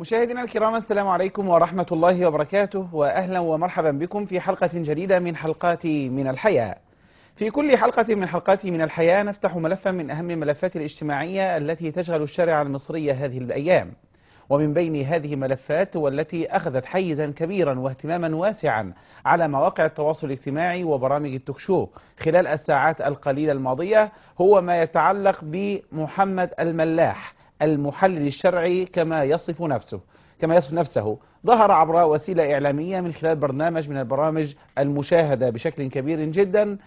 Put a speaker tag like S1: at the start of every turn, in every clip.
S1: مشاهدينا الكرام السلام عليكم ورحمة الله وبركاته وأهلا ومرحبا بكم في حلقة جديدة من حلقات من الحياة في كل حلقة من حلقات من الحياة نفتح ملفا من أهم الملفات الاجتماعية التي تشغل الشارع المصري هذه الأيام ومن بين هذه الملفات والتي أخذت حيزا كبيرا واهتماما واسعا على مواقع التواصل الاجتماعي وبرامج التوكشو خلال الساعات القليلة الماضية هو ما يتعلق بمحمد الملاح المحلل الشرعي كما يصف نفسه كما يصف نفسه ظهر عبر وسيلة إعلامية من خلال برنامج من البرامج المشاهدة بشكل كبير جدا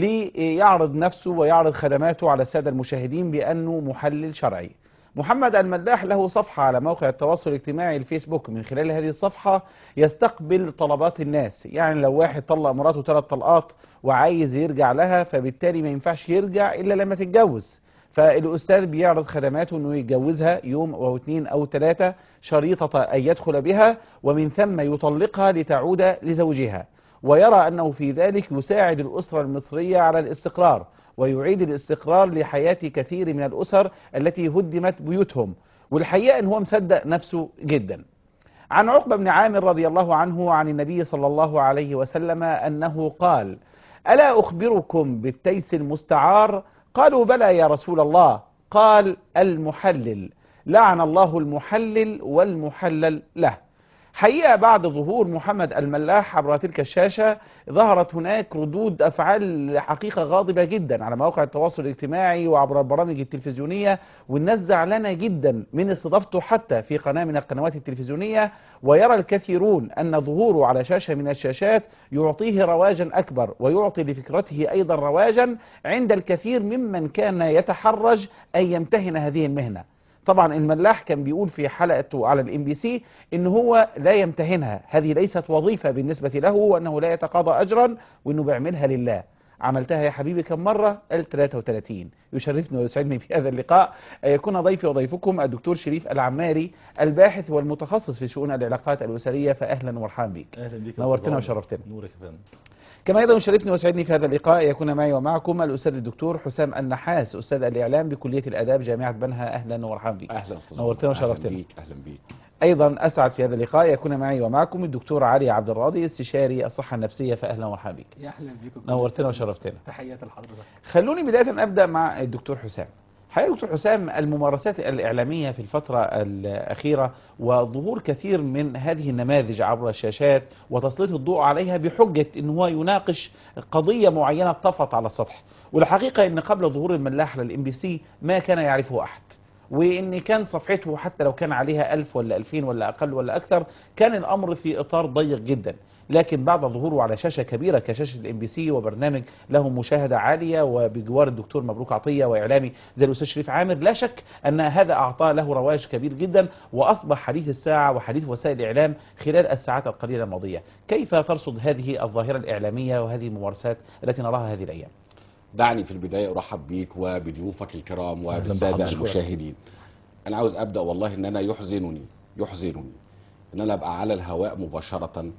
S1: ليعرض نفسه ويعرض خدماته على السادة المشاهدين بأنه محلل شرعي محمد المداح له صفحة على موقع التواصل الاجتماعي الفيسبوك من خلال هذه الصفحة يستقبل طلبات الناس يعني لو واحد طلق مراته ثلاث طلقات وعايز يرجع لها فبالتالي ما ينفعش يرجع إلا لما تتجوز فالأستاذ بيعرض خدماته أنه يتجوزها يوم أو اثنين أو ثلاثة شريطة أن يدخل بها ومن ثم يطلقها لتعود لزوجها ويرى أنه في ذلك يساعد الأسرة المصرية على الاستقرار ويعيد الاستقرار لحياة كثير من الأسر التي هدمت بيوتهم والحقيقة أن هو مصدق نفسه جدا عن عقبة بن عامر رضي الله عنه عن النبي صلى الله عليه وسلم أنه قال ألا أخبركم بالتيس المستعار قالوا بلى يا رسول الله قال المحلل لعن الله المحلل والمحلل له حقيقة بعد ظهور محمد الملاح عبر تلك الشاشة ظهرت هناك ردود أفعال حقيقة غاضبة جدا على مواقع التواصل الاجتماعي وعبر البرامج التلفزيونية والناس زعلانة جدا من استضافته حتى في قناة من القنوات التلفزيونية ويرى الكثيرون أن ظهوره على شاشة من الشاشات يعطيه رواجا أكبر ويعطي لفكرته أيضا رواجا عند الكثير ممن كان يتحرج أن يمتهن هذه المهنة طبعا الملاح كان بيقول في حلقته على الام بي سي ان هو لا يمتهنها هذه ليست وظيفة بالنسبة له وانه لا يتقاضى اجرا وانه بيعملها لله عملتها يا حبيبي كم مرة؟ قال 33 يشرفني ويسعدني في هذا اللقاء أن يكون ضيفي وضيفكم الدكتور شريف العماري الباحث والمتخصص في شؤون العلاقات الأسرية فأهلا ومرحبا بك
S2: اهلا بك يا
S1: نورتنا
S2: أستاذ
S1: وشرفتنا
S2: نورك يا فندم
S1: كما أيضا يشرفني ويسعدني في هذا اللقاء يكون معي ومعكم الأستاذ الدكتور حسام النحاس أستاذ الإعلام بكلية الآداب جامعة بنها أهلا ومرحبا بك
S3: اهلا استاذ
S1: نورتنا
S3: عمر.
S1: وشرفتنا.
S3: اهلا بيك اهلا بيك
S1: أيضا أسعد في هذا اللقاء يكون معي ومعكم الدكتور علي عبد الراضي استشاري الصحة النفسية فأهلا ومرحبا بك
S4: يا اهلا بكم
S1: نورتنا وشرفتنا
S4: تحياتي لحضرتك
S1: خلوني بداية أبدأ مع الدكتور حسام حقيقة دكتور حسام الممارسات الإعلامية في الفترة الأخيرة وظهور كثير من هذه النماذج عبر الشاشات وتسليط الضوء عليها بحجة أن هو يناقش قضية معينة طفت على السطح والحقيقة أن قبل ظهور الملاح للإم بي سي ما كان يعرفه أحد وان كان صفحته حتى لو كان عليها ألف ولا ألفين ولا أقل ولا أكثر كان الأمر في إطار ضيق جدا لكن بعد ظهوره على شاشة كبيرة كشاشة الام بي سي وبرنامج له مشاهدة عالية وبجوار الدكتور مبروك عطية وإعلامي زي الأستاذ شريف عامر لا شك أن هذا أعطاه له رواج كبير جدا وأصبح حديث الساعة وحديث وسائل الإعلام خلال الساعات القليلة الماضية كيف ترصد هذه الظاهرة الإعلامية وهذه الممارسات التي نراها هذه الأيام
S3: دعني في البدايه ارحب بيك وبضيوفك الكرام وبالساده
S2: بحضرتك.
S3: المشاهدين انا عاوز ابدا والله ان انا يحزنني يحزنني ان انا ابقى على الهواء مباشره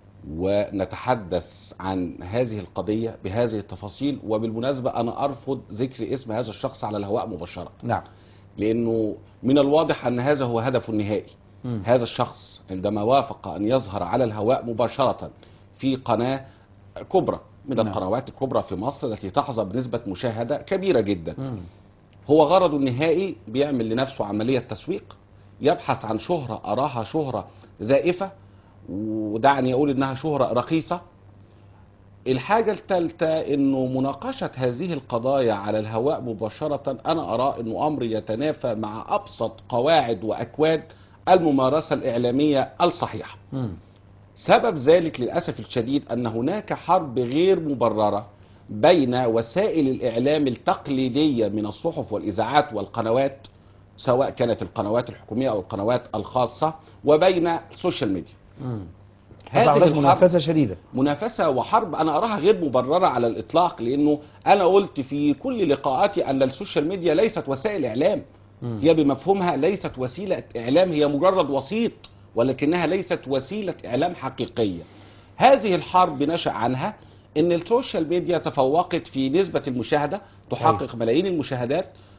S3: ونتحدث عن هذه القضيه بهذه التفاصيل وبالمناسبه انا ارفض ذكر اسم هذا الشخص على الهواء مباشره
S1: نعم
S3: لانه من الواضح ان هذا هو هدفه النهائي
S1: مم.
S3: هذا الشخص عندما وافق ان يظهر على الهواء مباشره في قناه كبرى من
S1: نعم.
S3: القنوات الكبرى في مصر التي تحظى بنسبه مشاهده كبيره جدا
S1: مم.
S3: هو غرضه النهائي بيعمل لنفسه عمليه تسويق يبحث عن شهره اراها شهره زائفه ودعني اقول انها شهره رخيصه الحاجة الثالثة انه مناقشة هذه القضايا على الهواء مباشرة انا ارى انه امر يتنافى مع ابسط قواعد واكواد الممارسة الاعلامية الصحيحة
S1: مم.
S3: سبب ذلك للأسف الشديد أن هناك حرب غير مبررة بين وسائل الإعلام التقليدية من الصحف والإذاعات والقنوات سواء كانت القنوات الحكومية أو القنوات الخاصة وبين السوشيال ميديا
S1: مم.
S3: هذه
S1: هذه
S3: الحرب
S1: منافسة شديدة
S3: منافسة وحرب أنا أراها غير مبررة على الإطلاق لأنه أنا قلت في كل لقاءاتي أن السوشيال ميديا ليست وسائل إعلام
S1: مم.
S3: هي بمفهومها ليست وسيلة إعلام هي مجرد وسيط ولكنها ليست وسيلة إعلام حقيقية هذه الحرب نشأ عنها ان السوشيال ميديا تفوقت في نسبة المشاهدة تحقق ملايين المشاهدات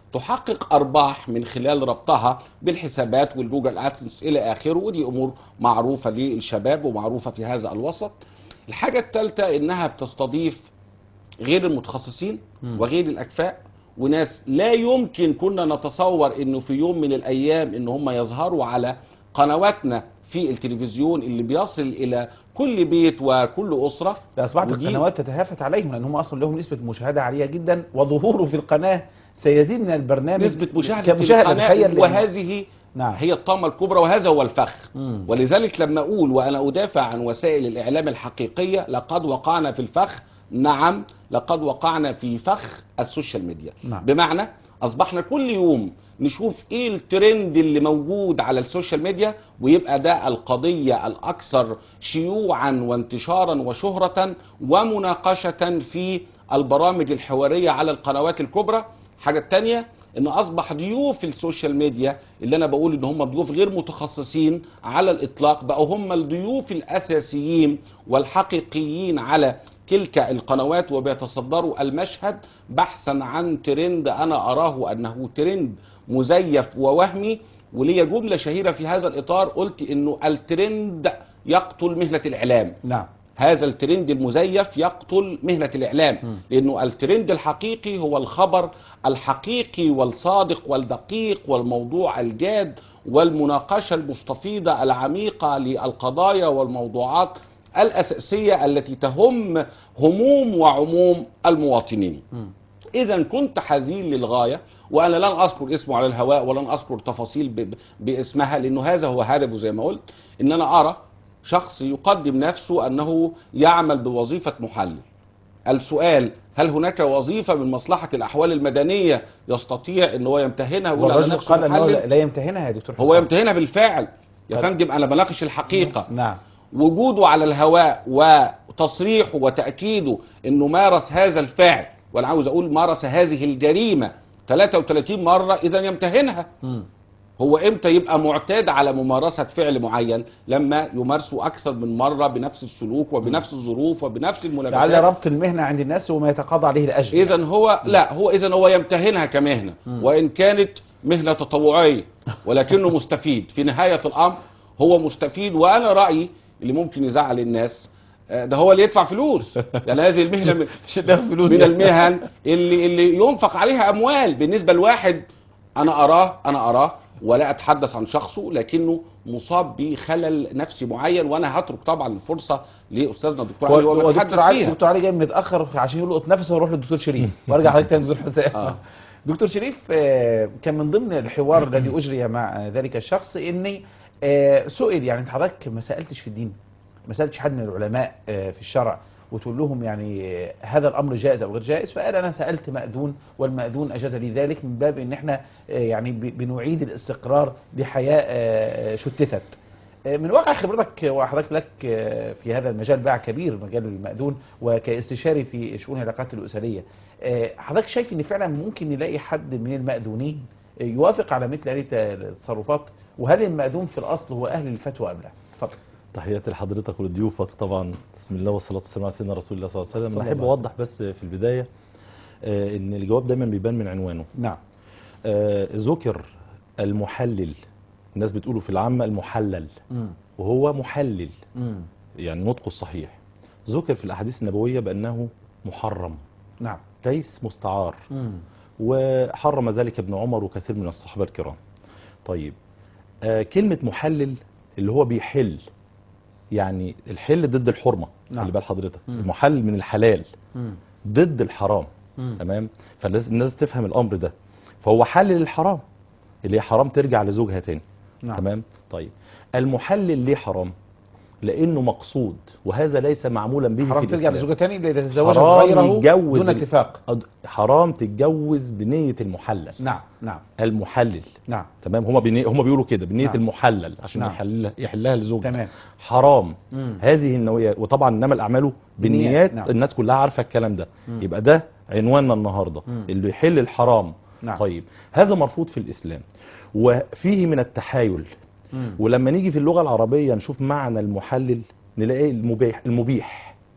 S3: تحقق ارباح من خلال ربطها بالحسابات والجوجل ادسنس الى اخره ودي امور معروفه للشباب ومعروفه في هذا الوسط الحاجه الثالثه انها بتستضيف غير المتخصصين
S1: مم.
S3: وغير الاكفاء وناس لا يمكن كنا نتصور انه في يوم من الايام ان هم يظهروا على قنواتنا في التلفزيون اللي بيصل الى كل بيت وكل اسره
S1: ده اصبحت
S3: ودي-
S1: القنوات تتهافت عليهم لان هم اصلا لهم نسبه مشاهده عاليه جدا وظهوره في القناه سيزيد من البرنامج
S3: نسبه مشاهده
S1: كمشاهده
S3: القناة
S1: تخيل لأن-
S3: وهذه
S1: نعم
S3: هي الطامه الكبرى وهذا هو الفخ
S1: مم.
S3: ولذلك لما اقول وانا ادافع عن وسائل الاعلام الحقيقيه لقد وقعنا في الفخ نعم لقد وقعنا في فخ السوشيال ميديا
S1: نعم.
S3: بمعنى اصبحنا كل يوم نشوف ايه الترند اللي موجود على السوشيال ميديا ويبقى ده القضيه الاكثر شيوعا وانتشارا وشهره ومناقشه في البرامج الحواريه على القنوات الكبرى حاجه التانية ان اصبح ضيوف السوشيال ميديا اللي انا بقول ان هم ضيوف غير متخصصين على الاطلاق بقوا هم الضيوف الاساسيين والحقيقيين على تلك القنوات وبيتصدروا المشهد بحثا عن ترند انا اراه انه ترند مزيف ووهمي وليا جمله شهيره في هذا الاطار قلت انه الترند يقتل مهنه الاعلام
S1: نعم
S3: هذا الترند المزيف يقتل مهنة الإعلام
S1: م.
S3: لأنه الترند الحقيقي هو الخبر الحقيقي والصادق والدقيق والموضوع الجاد والمناقشة المستفيضة العميقة للقضايا والموضوعات الأساسية التي تهم هموم وعموم المواطنين
S1: مم.
S3: اذا كنت حزين للغايه وانا لن اذكر اسمه على الهواء ولن اذكر تفاصيل ب- ب- باسمها لانه هذا هو هدفه زي ما قلت ان انا ارى شخص يقدم نفسه انه يعمل بوظيفه محلل السؤال هل هناك وظيفه من مصلحه الاحوال المدنيه يستطيع ان هو يمتهنها ويقول على
S1: والرجل
S3: نفسه
S1: قال انه
S3: محلل
S1: لا لا يمتهنها يا دكتور
S3: هو
S1: حسام.
S3: يمتهنها بالفعل يا
S1: طيب.
S3: فندم انا بناقش الحقيقه
S1: نعم
S3: وجوده على الهواء وتصريحه وتأكيده انه مارس هذا الفعل وانا عاوز اقول مارس هذه الجريمة 33 مرة اذا يمتهنها
S1: مم.
S3: هو امتى يبقى معتاد على ممارسة فعل معين لما يمارسه اكثر من مرة بنفس السلوك وبنفس الظروف وبنفس
S1: لعل
S3: الملابسات
S1: ربط المهنه عند الناس وما يتقاضى عليه الاجر
S3: اذا هو لا هو اذا هو يمتهنها كمهنه
S1: مم.
S3: وان كانت مهنه تطوعيه ولكنه مستفيد في نهايه الامر هو مستفيد وانا رايي اللي ممكن يزعل الناس آه، ده هو اللي يدفع فلوس يعني هذه المهنه من,
S1: مش هتاخد فلوس
S3: من
S1: يعني.
S3: المهن اللي اللي ينفق عليها اموال بالنسبه لواحد انا اراه انا اراه ولا اتحدث عن شخصه لكنه مصاب بخلل نفسي معين وانا هترك طبعا الفرصه لاستاذنا الدكتور علي
S1: هو
S3: وهو
S1: هو
S3: يتحدث
S1: دكتور علي
S3: فيها
S1: دكتور علي جاي متاخر عشان يلقط نفسه ويروح للدكتور شريف وارجع حضرتك تاني دكتور حسام
S3: آه.
S1: دكتور شريف آه، كان من ضمن الحوار الذي اجري مع ذلك الشخص اني آه، سئل يعني انت حضرتك ما سالتش في الدين ما سالتش حد من العلماء آه، في الشرع وتقول لهم يعني آه، هذا الامر جائز او غير جائز فقال انا سالت ماذون والماذون اجاز لي ذلك من باب ان احنا آه، يعني ب- بنعيد الاستقرار لحياه آه، شتتت من واقع خبرتك وحضرتك لك في هذا المجال باع كبير مجال المأذون وكاستشاري في شؤون العلاقات الأسرية حضرتك شايف ان فعلا ممكن نلاقي حد من المأذونين يوافق على مثل هذه التصرفات وهل المأذون في الأصل هو أهل الفتوى أم لا؟ اتفضل
S2: تحياتي لحضرتك ولضيوفك طبعا بسم الله والصلاه والسلام على سيدنا رسول الله صلى الله عليه وسلم
S1: صلى
S2: انا احب
S1: الله عليه
S2: اوضح بس في البدايه آه، ان الجواب دايما بيبان من عنوانه
S1: نعم
S2: آه، ذكر المحلل الناس بتقوله في العامه المحلل
S1: مم.
S2: وهو محلل
S1: مم.
S2: يعني نطقه الصحيح ذكر في الاحاديث النبويه بانه محرم
S1: نعم
S2: ليس مستعار
S1: مم.
S2: وحرم ذلك ابن عمر وكثير من الصحابه الكرام طيب آه كلمه محلل اللي هو بيحل يعني الحل ضد الحرمه
S1: نعم.
S2: خلي بال حضرتك
S1: مم.
S2: المحلل من الحلال
S1: مم.
S2: ضد الحرام
S1: مم.
S2: تمام فالناس الناس تفهم الامر ده فهو حلل الحرام اللي هي حرام ترجع لزوجها تاني
S1: نعم.
S2: تمام طيب المحلل ليه حرام لانه مقصود وهذا ليس معمولا به
S1: حرام
S2: في
S1: ترجع
S2: الإسلام.
S1: لزوجة تاني إذا تتزوج
S2: حرام
S1: غيره
S2: يتجوز
S1: دون
S2: ال-
S1: اتفاق
S2: أد- حرام تتجوز بنيه المحلل
S1: نعم نعم
S2: المحلل
S1: نعم
S2: تمام هما بني... هما بيقولوا كده بنيه
S1: نعم.
S2: المحلل عشان
S1: نعم.
S2: يحللها يحلها لزوجها
S1: تمام
S2: حرام
S1: مم.
S2: هذه النوعيات وطبعا انما الاعمال
S1: بالنيات،
S2: بالنيات
S1: نعم.
S2: الناس كلها عارفه الكلام ده
S1: مم.
S2: يبقى ده عنواننا النهارده
S1: مم.
S2: اللي يحل الحرام
S1: نعم.
S2: طيب هذا مرفوض في الاسلام وفيه من التحايل
S1: مم.
S2: ولما نيجي في اللغه العربيه نشوف معنى المحلل نلاقي المبيح المبيح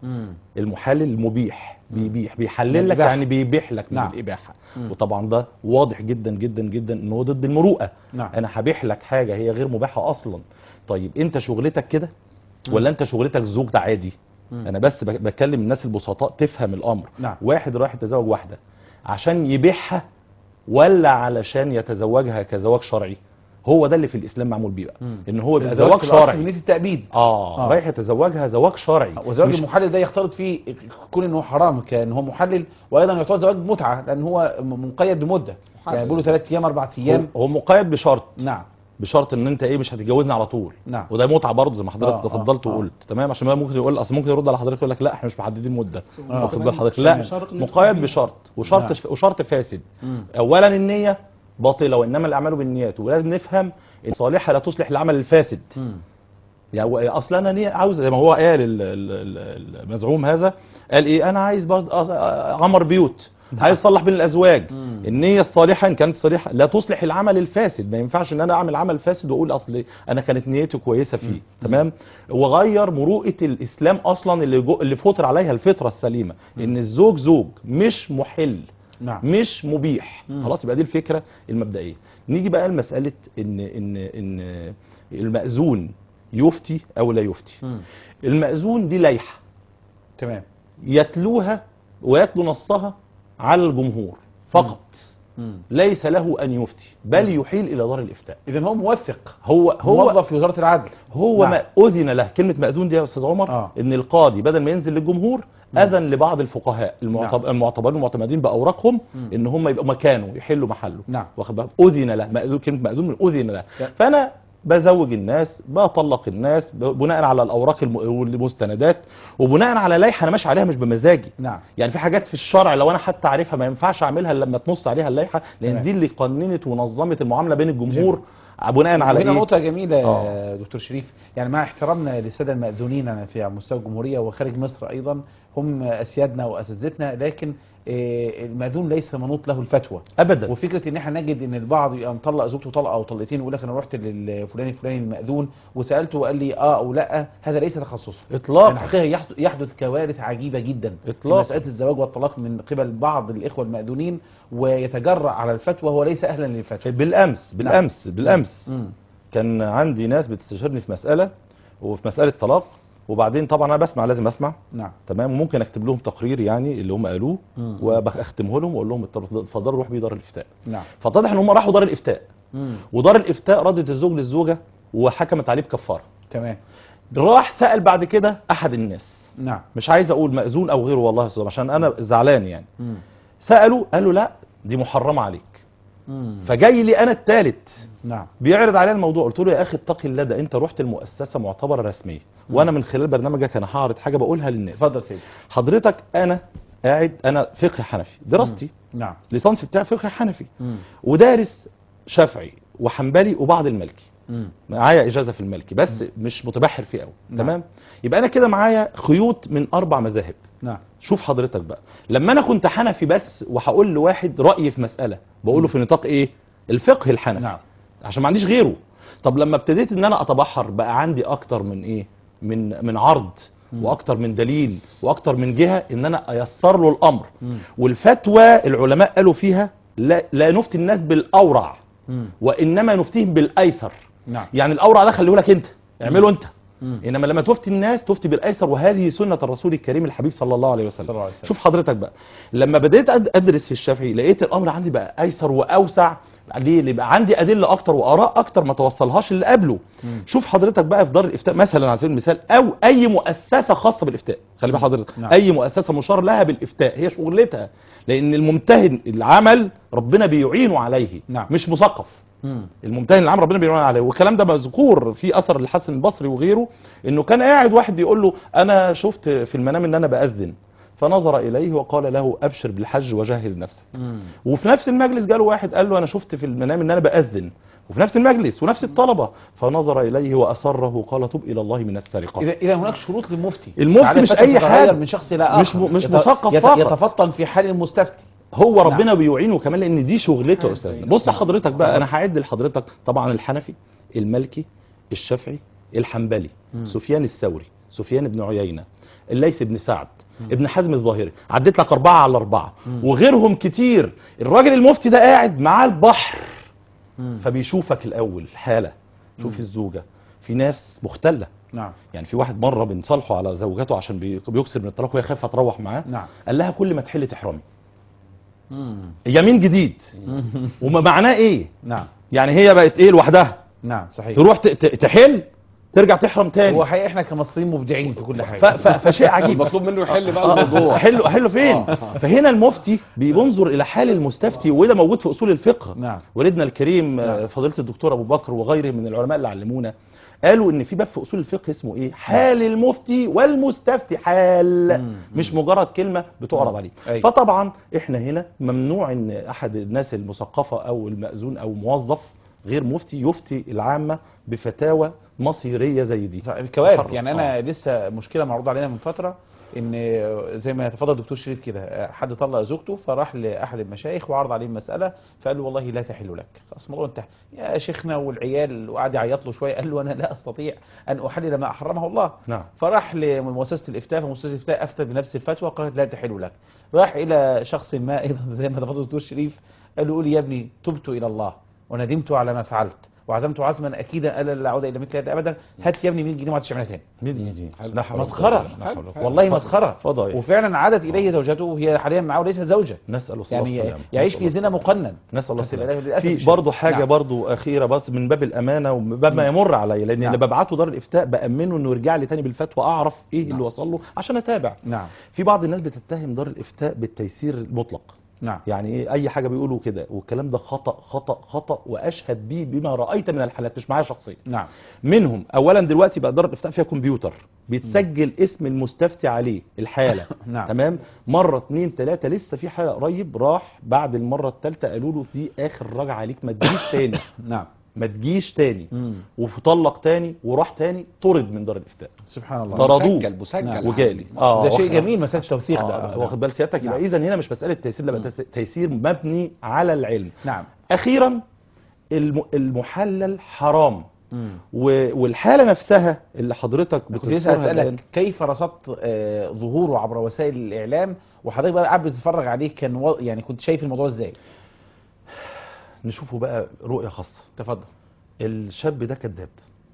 S3: مم.
S2: المحلل المبيح بيبيح بيحلل لك
S1: الإباحة.
S2: يعني بيبيح لك من
S1: نعم.
S2: الاباحه
S3: مم.
S2: وطبعا ده واضح جدا جدا جدا ان هو ضد المروءه
S1: نعم
S2: انا هبيح لك حاجه هي غير مباحه اصلا طيب انت شغلتك كده ولا انت شغلتك زوج ده عادي
S3: مم.
S2: انا بس بك- بكلم الناس البسطاء تفهم الامر
S1: نعم.
S2: واحد رايح يتزوج واحده عشان يبيعها ولا علشان يتزوجها كزواج شرعي هو ده اللي في الاسلام معمول بيه بقى
S3: مم.
S2: ان هو
S1: الزواج
S2: زواج
S1: في الأصل
S2: شرعي
S1: بنية التأبيد
S2: اه,
S1: آه.
S2: رايح يتزوجها زواج شرعي
S1: وزواج
S2: مش-
S1: المحلل ده يختلط فيه كون انه حرام كان هو محلل وايضا يعتبر زواج متعه لان هو م- مقيد بمده
S3: محلل.
S1: يعني بيقولوا ثلاث ايام اربع ايام
S2: هو, هو مقيد بشرط
S1: نعم
S2: بشرط ان انت ايه مش هتتجوزني على طول
S1: نعم.
S2: وده متعه برضه زي ما
S1: آه،
S2: حضرتك
S1: آه،
S2: تفضلت
S1: آه.
S2: وقلت تمام عشان ما ممكن يقول اصل ممكن يرد على حضرتك يقول لك لا احنا مش محددين مده
S1: آه.
S2: واخد بال حضرتك
S3: عشان
S2: لا
S3: شرط إن
S2: مقيد
S3: يدخل
S2: بشرط وشرط
S1: نعم.
S2: وشرط فاسد
S3: مم.
S2: اولا النيه باطله وانما الاعمال بالنيات ولازم نفهم ان الصالحه لا تصلح العمل الفاسد
S3: مم.
S2: يعني هو اصلا انا نية عاوز زي ما هو قال ال- ال- ال- المزعوم هذا قال ايه انا عايز برضه أ- أ- عمر بيوت عايز اصلح بين الازواج
S3: مم.
S2: النيه الصالحه ان كانت صالحه لا تصلح العمل الفاسد ما ينفعش ان انا اعمل عمل فاسد واقول اصل انا كانت نيتي كويسه فيه تمام وغير مروءه الاسلام اصلا اللي جو اللي فطر عليها الفطره السليمه ان الزوج زوج مش محل
S1: نعم
S2: مش مبيح
S3: مم.
S2: خلاص يبقى دي الفكره المبدئيه نيجي بقى لمساله ان ان ان المأذون يفتي او لا يفتي
S3: مم.
S2: المأذون دي لائحه
S1: تمام
S2: يتلوها ويتلو نصها على الجمهور فقط
S3: مم.
S2: ليس له ان يفتي بل يحيل الى دار الافتاء
S1: اذا هو موثق
S2: هو هو
S1: موظف في وزاره العدل
S2: هو
S1: نعم.
S2: ما اذن له كلمه مأذون دي يا استاذ عمر
S1: آه.
S2: ان القاضي بدل ما ينزل للجمهور اذن لبعض الفقهاء المعتب... المعتبرين المعتمدين باوراقهم
S3: مم.
S2: ان هم يبقوا مكانه يحلوا محله
S1: نعم.
S2: واخد بالك اذن له مأذون كلمه مأذون من اذن له
S1: لا.
S2: فانا بزوج الناس بطلق الناس ب- بناء على الاوراق الم- والمستندات وبناء على لائحه انا ماشي عليها مش بمزاجي
S1: نعم
S2: يعني في حاجات في الشرع لو انا حتى عارفها ما ينفعش اعملها إلا لما تنص عليها اللائحه لان
S1: تمام.
S2: دي اللي قننت ونظمت المعامله بين الجمهور بناء على
S1: هنا
S2: ايه
S1: نقطة جميلة يا
S2: آه.
S1: دكتور شريف يعني مع احترامنا للسادة المأذونين في على مستوى الجمهورية وخارج مصر أيضا هم أسيادنا وأساتذتنا لكن آه، المأذون ليس منوط له الفتوى
S2: ابدا
S1: وفكره ان احنا نجد ان البعض يبقى مطلق زوجته طلقه او طلقتين ويقول لك انا رحت للفلاني الفلاني المأذون وسالته وقال لي اه او لا هذا ليس تخصصه
S2: اطلاقا
S1: يعني الحقيقه يحدث, يحدث كوارث عجيبه جدا
S2: إطلاقاً.
S1: في مساله الزواج والطلاق من قبل بعض الاخوه المأذونين ويتجرأ على الفتوى وهو ليس اهلا للفتوى
S2: بالامس بالامس بالامس
S3: مم.
S2: كان عندي ناس بتستشيرني في مساله وفي مساله طلاق وبعدين طبعا انا بسمع لازم اسمع
S1: نعم
S2: تمام وممكن اكتب لهم تقرير يعني اللي هم قالوه
S3: مم.
S2: وبختمه لهم واقول لهم اتفضلوا روح بيه دار الافتاء
S1: نعم
S2: فاتضح ان هم راحوا دار الافتاء
S3: مم.
S2: ودار الافتاء ردت الزوج للزوجه وحكمت عليه بكفاره
S1: تمام
S2: راح سال بعد كده احد الناس
S1: نعم
S2: مش عايز اقول مأذون او غيره والله يا أستاذ، عشان انا زعلان يعني
S3: مم.
S2: سالوا قال له لا دي محرمه عليك
S3: مم.
S2: فجاي لي انا الثالث
S1: نعم
S2: بيعرض عليا الموضوع قلت له يا اخي اتقي الله ده انت رحت المؤسسه معتبره رسميه وانا من خلال برنامجك انا هعرض حاجه بقولها للناس
S1: اتفضل سيدي
S2: حضرتك انا قاعد انا فقه حنفي دراستي
S1: نعم
S2: ليسانس بتاعي فقه حنفي
S3: مم.
S2: ودارس شافعي وحنبلي وبعض المالكي
S3: مم.
S2: معايا اجازه في المالكي بس مش متبحر فيه قوي
S1: نعم.
S2: تمام يبقى انا كده معايا خيوط من اربع مذاهب
S1: نعم
S2: شوف حضرتك بقى لما انا كنت حنفي بس وهقول لواحد رايي في مساله بقوله في نطاق ايه الفقه الحنفي
S1: نعم
S2: عشان ما عنديش غيره طب لما ابتديت ان انا اتبحر بقى عندي اكتر من ايه من من عرض واكتر من دليل واكتر من جهه ان انا ايسر له الامر
S3: مم.
S2: والفتوى العلماء قالوا فيها لا, لا نفتي الناس بالاورع
S3: مم.
S2: وانما نفتيهم بالايسر
S1: نعم
S2: يعني الاورع ده خليه لك انت اعمله انت
S3: مم.
S2: انما لما تفتي الناس تفتي بالايسر وهذه سنه الرسول الكريم الحبيب صلى الله عليه وسلم
S1: صلى الله عليه وسلم.
S2: شوف حضرتك بقى لما بديت أد- ادرس في الشافعي لقيت الامر عندي بقى ايسر واوسع ليه اللي بقى عندي ادله اكتر واراء اكتر ما توصلهاش اللي قبله
S3: مم.
S2: شوف حضرتك بقى في دار الافتاء مثلا على سبيل المثال او اي مؤسسه خاصه بالافتاء خلي بال حضرتك
S1: نعم.
S2: اي مؤسسه مشار لها بالافتاء هي شغلتها لان الممتهن العمل ربنا بيعينه عليه
S1: نعم.
S2: مش مثقف
S3: مم.
S2: الممتهن العام ربنا بيعين عليه والكلام ده مذكور في اثر الحسن البصري وغيره انه كان قاعد واحد بيقول له انا شفت في المنام ان انا باذن فنظر اليه وقال له ابشر بالحج وجهز نفسك
S3: مم.
S2: وفي نفس المجلس جاله واحد قال له انا شفت في المنام ان انا باذن وفي نفس المجلس ونفس الطلبه فنظر اليه واسره وقال تب الى الله من السرقه
S1: اذا اذا هناك شروط للمفتي
S2: المفتي
S1: على
S2: مش
S1: فترة
S2: أي
S1: تتغير
S2: حاجة.
S1: من شخص الى اخر
S2: مش م- مش
S1: يت-
S2: مثقف
S1: يت-
S2: فقط.
S1: يتفطن في حال المستفتي
S2: هو
S1: نعم.
S2: ربنا بيعينه كمان لان دي شغلته يا استاذ بص حضرتك بقى انا هعد لحضرتك طبعا الحنفي المالكي الشافعي الحنبلي
S3: مم.
S2: سفيان الثوري سفيان بن عيينة الليث بن سعد ابن حزم الظاهري عديت لك أربعة على أربعة وغيرهم كتير الراجل المفتي ده قاعد معاه البحر فبيشوفك الأول حالة شوف الزوجة في ناس مختلة
S1: نعم
S2: يعني في واحد مرة بنصالحه على زوجته عشان بي- بيكسر من الطلاق وهي خايفة تروح معاه
S1: نعم
S2: قال لها كل ما تحل تحرمي يمين جديد وما معناه ايه
S1: نعم
S2: يعني هي بقت ايه لوحدها
S1: نعم صحيح
S2: تروح ت- ت- تحل ترجع تحرم تاني
S1: هو حقيقة احنا كمصريين مبدعين في كل حاجة
S2: ف- ف- فشيء عجيب
S3: المطلوب منه يحل بقى
S2: آه،
S3: الموضوع
S2: حلو حلو فين
S3: آه.
S2: فهنا المفتي بينظر الى حال المستفتي وده موجود في اصول الفقه
S1: نعم.
S2: والدنا الكريم آه،
S1: نعم.
S2: فضيله الدكتور ابو بكر وغيره من العلماء اللي علمونا قالوا ان في باب في اصول الفقه اسمه ايه حال المفتي والمستفتي حال
S1: مم.
S2: مش مجرد كلمه بتعرض عليه
S1: أيوة.
S2: فطبعا احنا هنا ممنوع ان احد الناس المثقفه او المأذون او موظف غير مفتي يفتي العامه بفتاوى مصيريه زي دي
S1: صح، الكوارث
S2: محرم.
S1: يعني انا لسه مشكله معروضه علينا من فتره ان زي ما تفضل الدكتور شريف كده حد طلق زوجته فراح لاحد المشايخ وعرض عليه المساله فقال له والله لا تحل لك خلاص الموضوع انتهى يا شيخنا والعيال وقعد يعيط له شويه قال له انا لا استطيع ان احلل ما احرمه الله
S2: نعم
S1: فراح لمؤسسه الافتاء فمؤسسه الافتاء افتت بنفس الفتوى قالت لا تحل لك راح الى شخص ما ايضا زي ما تفضل الدكتور شريف قال له قول يا ابني تبت الى الله وندمت على ما فعلت وعزمت عزما اكيدا الا لا اعود الى مثل هذا ابدا هات لي يا ابني 100 جنيه وما تعملها تاني
S2: 100 جنيه
S3: حلو.
S2: لا حول ولا
S1: مسخرة.
S2: قوة إلا بالله.
S3: حلو.
S1: والله مسخره
S2: فضايح
S1: وفعلا عادت اليه زوجته وهي حاليا معه وليست زوجه
S2: نسأل الله
S1: يعني
S2: السلامة
S1: يعيش
S2: نسأل
S1: في
S2: الله
S1: زنا
S2: السلامة.
S1: مقنن
S2: نسأل الله
S1: بس للأسف-
S2: السلامة
S1: للأسف
S2: في
S1: الشديد.
S2: برضه حاجة
S1: نعم.
S2: برضه أخيرة بس من باب الأمانة ومن باب ما يمر عليا لأن
S1: نعم.
S2: اللي ببعته دار الإفتاء بأمنه إنه يرجع لي تاني بالفتوى أعرف إيه اللي وصل له عشان أتابع
S1: نعم
S2: في بعض الناس بتتهم دار الإفتاء بالتيسير المطلق
S1: نعم
S2: يعني ايه اي حاجه بيقولوا كده والكلام ده خطا خطا خطا واشهد بيه بما رايت من الحالات مش معايا شخصيا
S1: نعم
S2: منهم اولا دلوقتي بقى دار الافتاء فيها كمبيوتر بيتسجل اسم المستفتي عليه الحاله
S1: نعم.
S2: تمام مره اتنين تلاته لسه في حاله قريب راح بعد المره الثالثه قالوا له دي اخر رجعه عليك ما تجيش تاني
S1: نعم
S2: ما تجيش تاني
S1: مم.
S2: وطلق تاني وراح تاني طرد من دار الافتاء
S1: سبحان الله
S2: طردوه.
S3: مسجل مسجل
S1: نعم.
S2: وجالي
S1: ده شيء
S2: واخد-
S1: جميل مسألة التوثيق
S2: آه
S1: ده
S2: واخد بال سيادتك يبقى
S1: نعم.
S2: اذا هنا مش مساله تيسير لا بقى تس- تيسير مبني على العلم
S1: نعم
S2: اخيرا الم- المحلل حرام
S1: مم.
S2: و- والحاله نفسها اللي حضرتك
S1: كنت لسه
S2: بتذكرها الآن،
S1: اسالك كيف رصدت آه، ظهوره عبر وسائل الاعلام وحضرتك بقى قاعد بتتفرج عليه كان و... يعني كنت شايف الموضوع ازاي
S2: نشوفه بقى رؤيه خاصه
S1: تفضل
S2: الشاب ده كذاب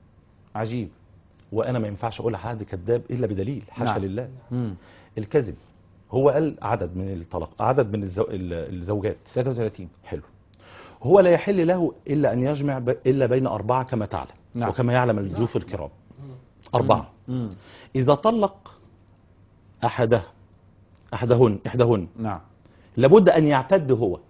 S1: عجيب
S2: وانا ما ينفعش اقول على حد كذاب الا بدليل حاشا
S1: نعم.
S2: لله
S1: مم.
S2: الكذب هو قال عدد من الطلاق عدد من الزو... ال- الزوجات
S1: 33
S2: حلو هو لا يحل له الا ان يجمع ب... الا بين اربعه كما تعلم
S1: نعم.
S2: وكما يعلم الضيوف الكرام اربعه
S1: مم.
S2: اذا طلق احدها احدهن احدهن
S1: نعم
S2: لابد ان يعتد هو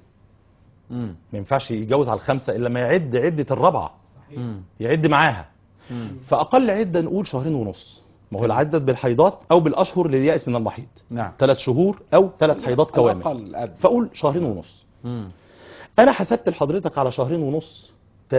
S1: مم.
S2: ما ينفعش يتجوز على الخمسه الا ما يعد عده الرابعه
S1: مم.
S2: يعد معاها
S1: مم.
S2: فاقل عده نقول شهرين ونص ما هو العدد بالحيضات او بالاشهر لليأس من المحيض
S1: نعم
S2: ثلاث شهور او ثلاث حيضات كوامل
S3: اقل أدنى.
S2: فاقول شهرين ونص
S1: مم.
S2: انا حسبت لحضرتك على شهرين ونص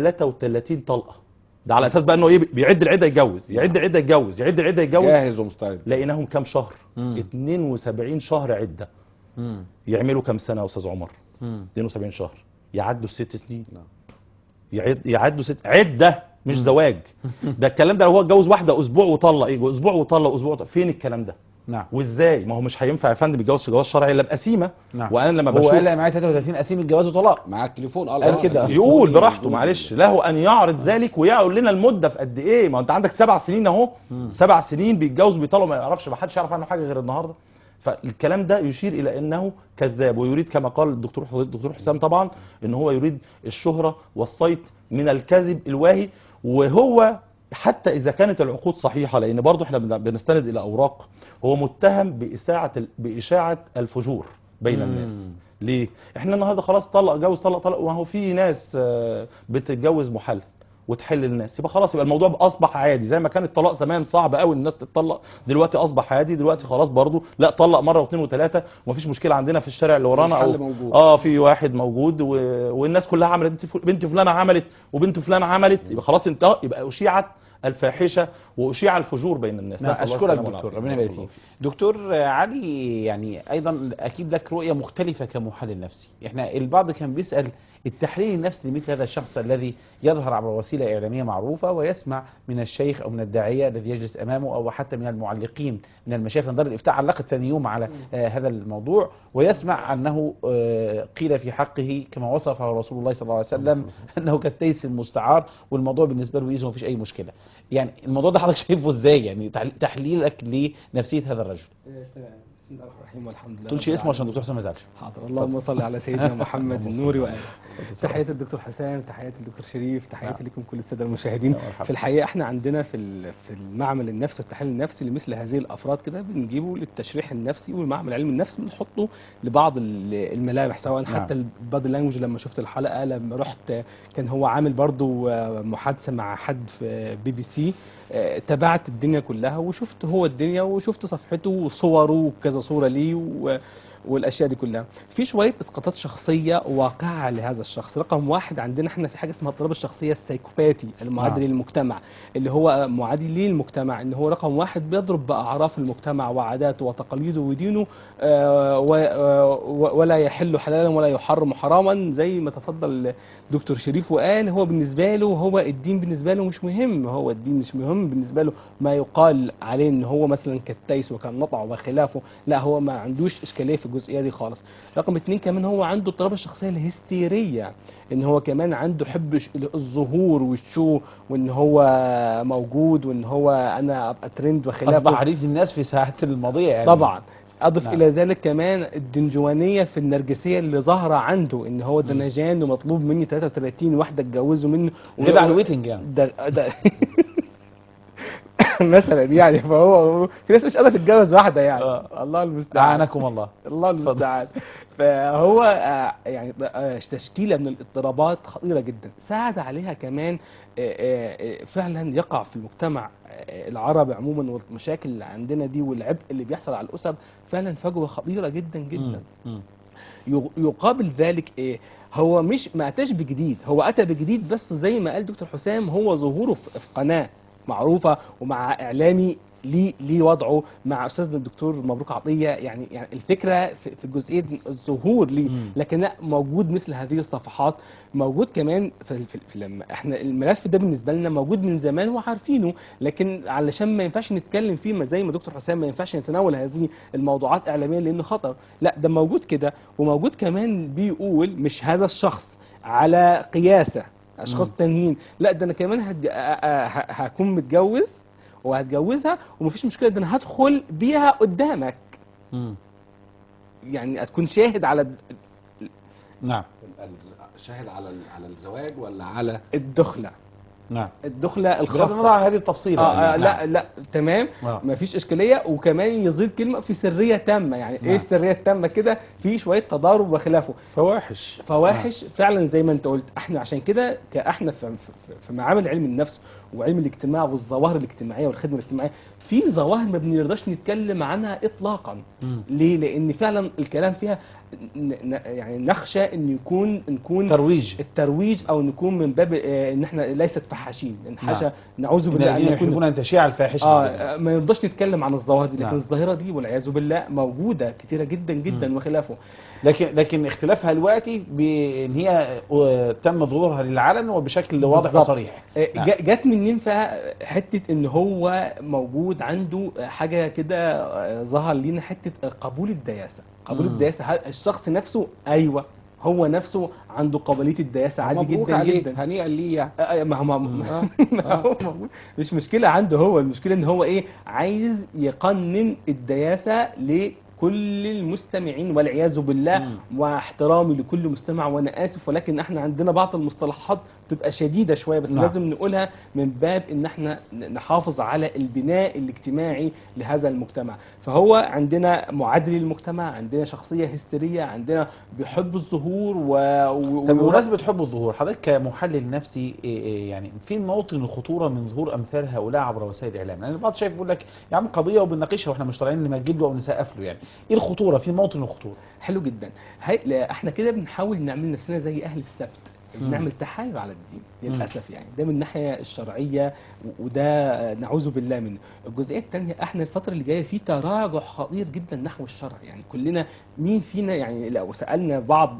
S2: 33 طلقه ده على اساس بقى انه ايه بيعد العده يتجوز يعد العده يتجوز يعد العده يتجوز
S3: جاهز ومستعد
S2: لقيناهم كام شهر
S1: مم.
S2: 72 شهر عده
S1: مم.
S2: يعملوا كام سنه يا استاذ عمر
S1: مم.
S2: 72 شهر يعدوا الست سنين
S3: نعم.
S2: يعد يعدوا ست عده مش زواج ده الكلام ده لو هو اتجوز واحده اسبوع وطلق ايه اسبوع وطلق اسبوع وطلق. فين الكلام ده
S1: نعم
S2: وازاي ما هو مش هينفع يا فندم يتجوز جواز شرعي الا بقسيمه
S1: نعم
S2: وانا لما
S1: هو
S2: بشوف
S1: قال لي معايا 33 قسيم الجواز وطلاق
S3: مع التليفون قال
S1: قال كده.
S2: يقول براحته معلش له ان يعرض ذلك ويقول لنا المده في قد ايه ما انت عندك سبع سنين اهو
S1: مم.
S2: سبع سنين بيتجوز بيطلق ما يعرفش ما حدش يعرف عنه حاجه غير النهارده فالكلام ده يشير الى انه كذاب ويريد كما قال الدكتور الدكتور حسام طبعا ان هو يريد الشهره والصيت من الكذب الواهي وهو حتى اذا كانت العقود صحيحه لان برضه احنا بن- بنستند الى اوراق هو متهم باشاعه ال- باشاعه الفجور بين
S1: مم.
S2: الناس ليه احنا النهارده خلاص طلق جوز طلق طلق وهو في ناس آه، بتتجوز محلل وتحل الناس يبقى خلاص يبقى الموضوع اصبح عادي زي ما كان الطلاق زمان صعب قوي الناس تتطلق دلوقتي اصبح عادي دلوقتي خلاص برضو لا طلق مره واثنين وثلاثه ومفيش مشكله عندنا في الشارع اللي ورانا
S3: الحل
S2: او
S3: موجود.
S2: اه في واحد موجود و... والناس كلها عملت بنت فل- بنت فلانه عملت وبنت فلانه عملت يبقى خلاص انتهى يبقى اشيعت الفاحشه واشيع الفجور بين الناس
S1: نعم
S2: نسأل الله
S1: اشكرك
S2: السلامة
S1: دكتور
S2: والعافية.
S1: ربنا يبارك فيك دكتور علي يعني ايضا اكيد لك رؤيه مختلفه كمحلل نفسي احنا البعض كان بيسال التحليل النفسي لمثل هذا الشخص الذي يظهر عبر وسيله اعلاميه معروفه ويسمع من الشيخ او من الداعيه الذي يجلس امامه او حتى من المعلقين من المشايخ دار الافتاء علقت ثاني يوم على آه هذا الموضوع ويسمع انه آه قيل في حقه كما وصفه رسول الله صلى الله عليه وسلم انه كالتيس المستعار والموضوع بالنسبه له ايزي ومفيش اي مشكله يعني الموضوع ده حضرتك شايفه ازاي يعني تحل- تحليلك لنفسيه هذا الرجل
S4: تمام بسم الله الرحمن الرحيم والحمد لله
S1: تقولش
S4: رب
S1: اسمه عشان
S4: العالمين.
S1: الدكتور حسام ما يزعلش
S4: حاضر اللهم صل على سيدنا محمد
S2: اللهم صل
S4: النور
S2: على
S4: واله تحياتي الدكتور حسام تحياتي الدكتور شريف تحياتي
S1: نعم.
S4: لكم كل الساده المشاهدين
S1: يا مرحبا.
S4: في الحقيقه احنا عندنا في ال- في المعمل النفسي والتحليل النفسي لمثل هذه الافراد كده بنجيبه للتشريح النفسي والمعمل علم النفس بنحطه لبعض ال- الملامح سواء
S1: نعم.
S4: حتى البادي لانجوج لما شفت الحلقه لما رحت كان هو عامل برضو آه، محادثه مع حد في بي بي سي آه، تابعت الدنيا كلها وشفت هو الدنيا وشفت صفحته وصوره وكذا صوره ليه و والاشياء دي كلها في شويه اسقاطات شخصيه واقعه لهذا الشخص رقم واحد عندنا احنا في حاجه اسمها اضطراب الشخصيه السيكوباتي المعادي
S1: نعم.
S4: للمجتمع اللي هو معادي للمجتمع ان هو رقم واحد بيضرب باعراف المجتمع وعاداته وتقاليده ودينه آه، و- آه، و- ولا يحل حلالا ولا يحرم حراما زي ما تفضل دكتور شريف وقال هو بالنسبه له هو الدين بالنسبه له مش مهم هو الدين مش مهم بالنسبه له ما يقال عليه ان هو مثلا كالتيس وكان نطع وخلافه لا هو ما عندوش اشكاليه في الجزئيه دي خالص رقم اتنين كمان هو عنده اضطراب الشخصيه الهستيريه ان هو كمان عنده حب ش- الظهور والشو وان هو موجود وان هو انا ابقى ترند
S1: اصبح
S4: وخلافه
S1: عريض الناس في ساعات الماضيه يعني
S4: طبعا اضف
S1: نعم.
S4: نعم. الى ذلك كمان الدنجوانيه في النرجسيه اللي ظاهره عنده ان هو دنجان ومطلوب مني 33 واحده اتجوزه منه
S1: غير عن ويتنج يعني
S4: ده ده مثلا يعني فهو في ناس مش قادره تتجوز واحده يعني
S1: آه.
S4: الله المستعان
S1: اعانكم الله
S4: الله المستعان فهو آه، يعني آه، تشكيله من الاضطرابات خطيره جدا ساعد عليها كمان آه، آه، آه، فعلا يقع في المجتمع آه، العربي عموما والمشاكل اللي عندنا دي والعبء اللي بيحصل على الاسر فعلا فجوه خطيره جدا جدا
S1: مم. مم.
S4: يق- يقابل ذلك ايه هو مش ما اتاش بجديد هو اتى بجديد بس زي ما قال دكتور حسام هو ظهوره في في قناه معروفه ومع اعلامي ليه ليه وضعه مع استاذنا الدكتور مبروك عطيه يعني يعني الفكره في في جزئيه الظهور ليه
S1: مم.
S4: لكن لا موجود مثل هذه الصفحات موجود كمان في, في, في لما احنا الملف ده بالنسبه لنا موجود من زمان وعارفينه لكن علشان ما ينفعش نتكلم فيه ما زي ما دكتور حسام ما ينفعش نتناول هذه الموضوعات اعلاميا لانه خطر لا ده موجود كده وموجود كمان بيقول مش هذا الشخص على قياسه اشخاص
S1: مم.
S4: تانيين لا ده انا كمان هد... أ- أ- ه- هكون متجوز وهتجوزها ومفيش مشكله ده انا هدخل بيها قدامك
S1: مم.
S4: يعني هتكون شاهد على الد-
S1: نعم
S3: شاهد على ال- على الزواج ولا على
S4: الدخله
S1: نعم
S4: الدخله
S1: بغض
S4: الخاصه
S1: النظر عن هذه التفصيله
S4: آه آه
S1: يعني.
S4: لا لا تمام
S1: آه.
S4: مفيش اشكاليه وكمان يزيد كلمه في سريه تامه يعني
S1: نعم.
S4: ايه السريه التامه كده في شويه تضارب وخلافه
S2: فواحش
S4: فواحش فعلا زي ما انت قلت احنا عشان كده كاحنا في, في, في معامل علم النفس وعلم الاجتماع والظواهر الاجتماعيه والخدمه الاجتماعيه في ظواهر ما بنرضاش نتكلم عنها اطلاقا
S1: مم.
S4: ليه لان فعلا الكلام فيها ن- ن- يعني نخشى ان يكون نكون
S1: ترويج
S4: الترويج او نكون من باب آه، ان احنا ليست فحاشين ان حاشا
S1: نعم.
S4: نعوذ
S1: ان
S4: بالله
S1: الذين
S4: ان نكون
S1: يحبون ان تشيع الفاحشه
S4: اه ما يرضاش نتكلم عن الظواهر دي لكن
S1: نعم.
S4: الظاهره دي والعياذ بالله موجوده كثيره جدا جدا
S1: مم.
S4: وخلافه
S1: لكن لكن اختلافها دلوقتي بان هي آه، تم ظهورها للعلن وبشكل واضح
S4: بالظبط.
S1: وصريح
S4: آه،
S1: نعم.
S4: جا- جت منين بقى حته ان هو موجود عنده حاجه كده آه، ظهر لينا حته قبول الدياسه قبول
S1: مم.
S4: الدياسه هل الشخص نفسه ايوه هو نفسه عنده قابليه الدياسه عادي
S3: مبروك
S4: جدا
S3: عليه
S4: جدا
S3: هنيئا ليه يعني
S4: آه، آه، ما هو ما
S1: مم.
S4: ما هو موجود. مش مشكله عنده هو المشكله ان هو ايه عايز يقنن الدياسه لكل المستمعين والعياذ بالله
S1: مم.
S4: واحترامي لكل مستمع وانا اسف ولكن احنا عندنا بعض المصطلحات تبقى شديده شويه بس
S1: نعم.
S4: لازم نقولها من باب ان احنا ن- نحافظ على البناء الاجتماعي لهذا المجتمع فهو عندنا معادل المجتمع عندنا شخصيه هستيريه عندنا بيحب الظهور و... و...
S1: طب
S4: و-
S1: بمناسبة حب الظهور حضرتك كمحلل نفسي إيه إيه يعني فين موطن الخطورة من ظهور أمثال هؤلاء عبر وسائل الإعلام؟ يعني البعض شايف يقول لك يا عم قضية وبنناقشها واحنا مش طالعين نمجد له أو نسقف له يعني إيه الخطورة؟ فين موطن الخطورة؟
S4: حلو جدا هاي لا، احنا كده بنحاول نعمل نفسنا زي اهل السبت بنعمل تحايل على الدين للاسف يعني ده من الناحيه الشرعيه و- وده نعوذ بالله منه الجزئيه الثانيه احنا الفتره اللي جايه في تراجع خطير جدا نحو الشرع يعني كلنا مين فينا يعني لو سالنا بعض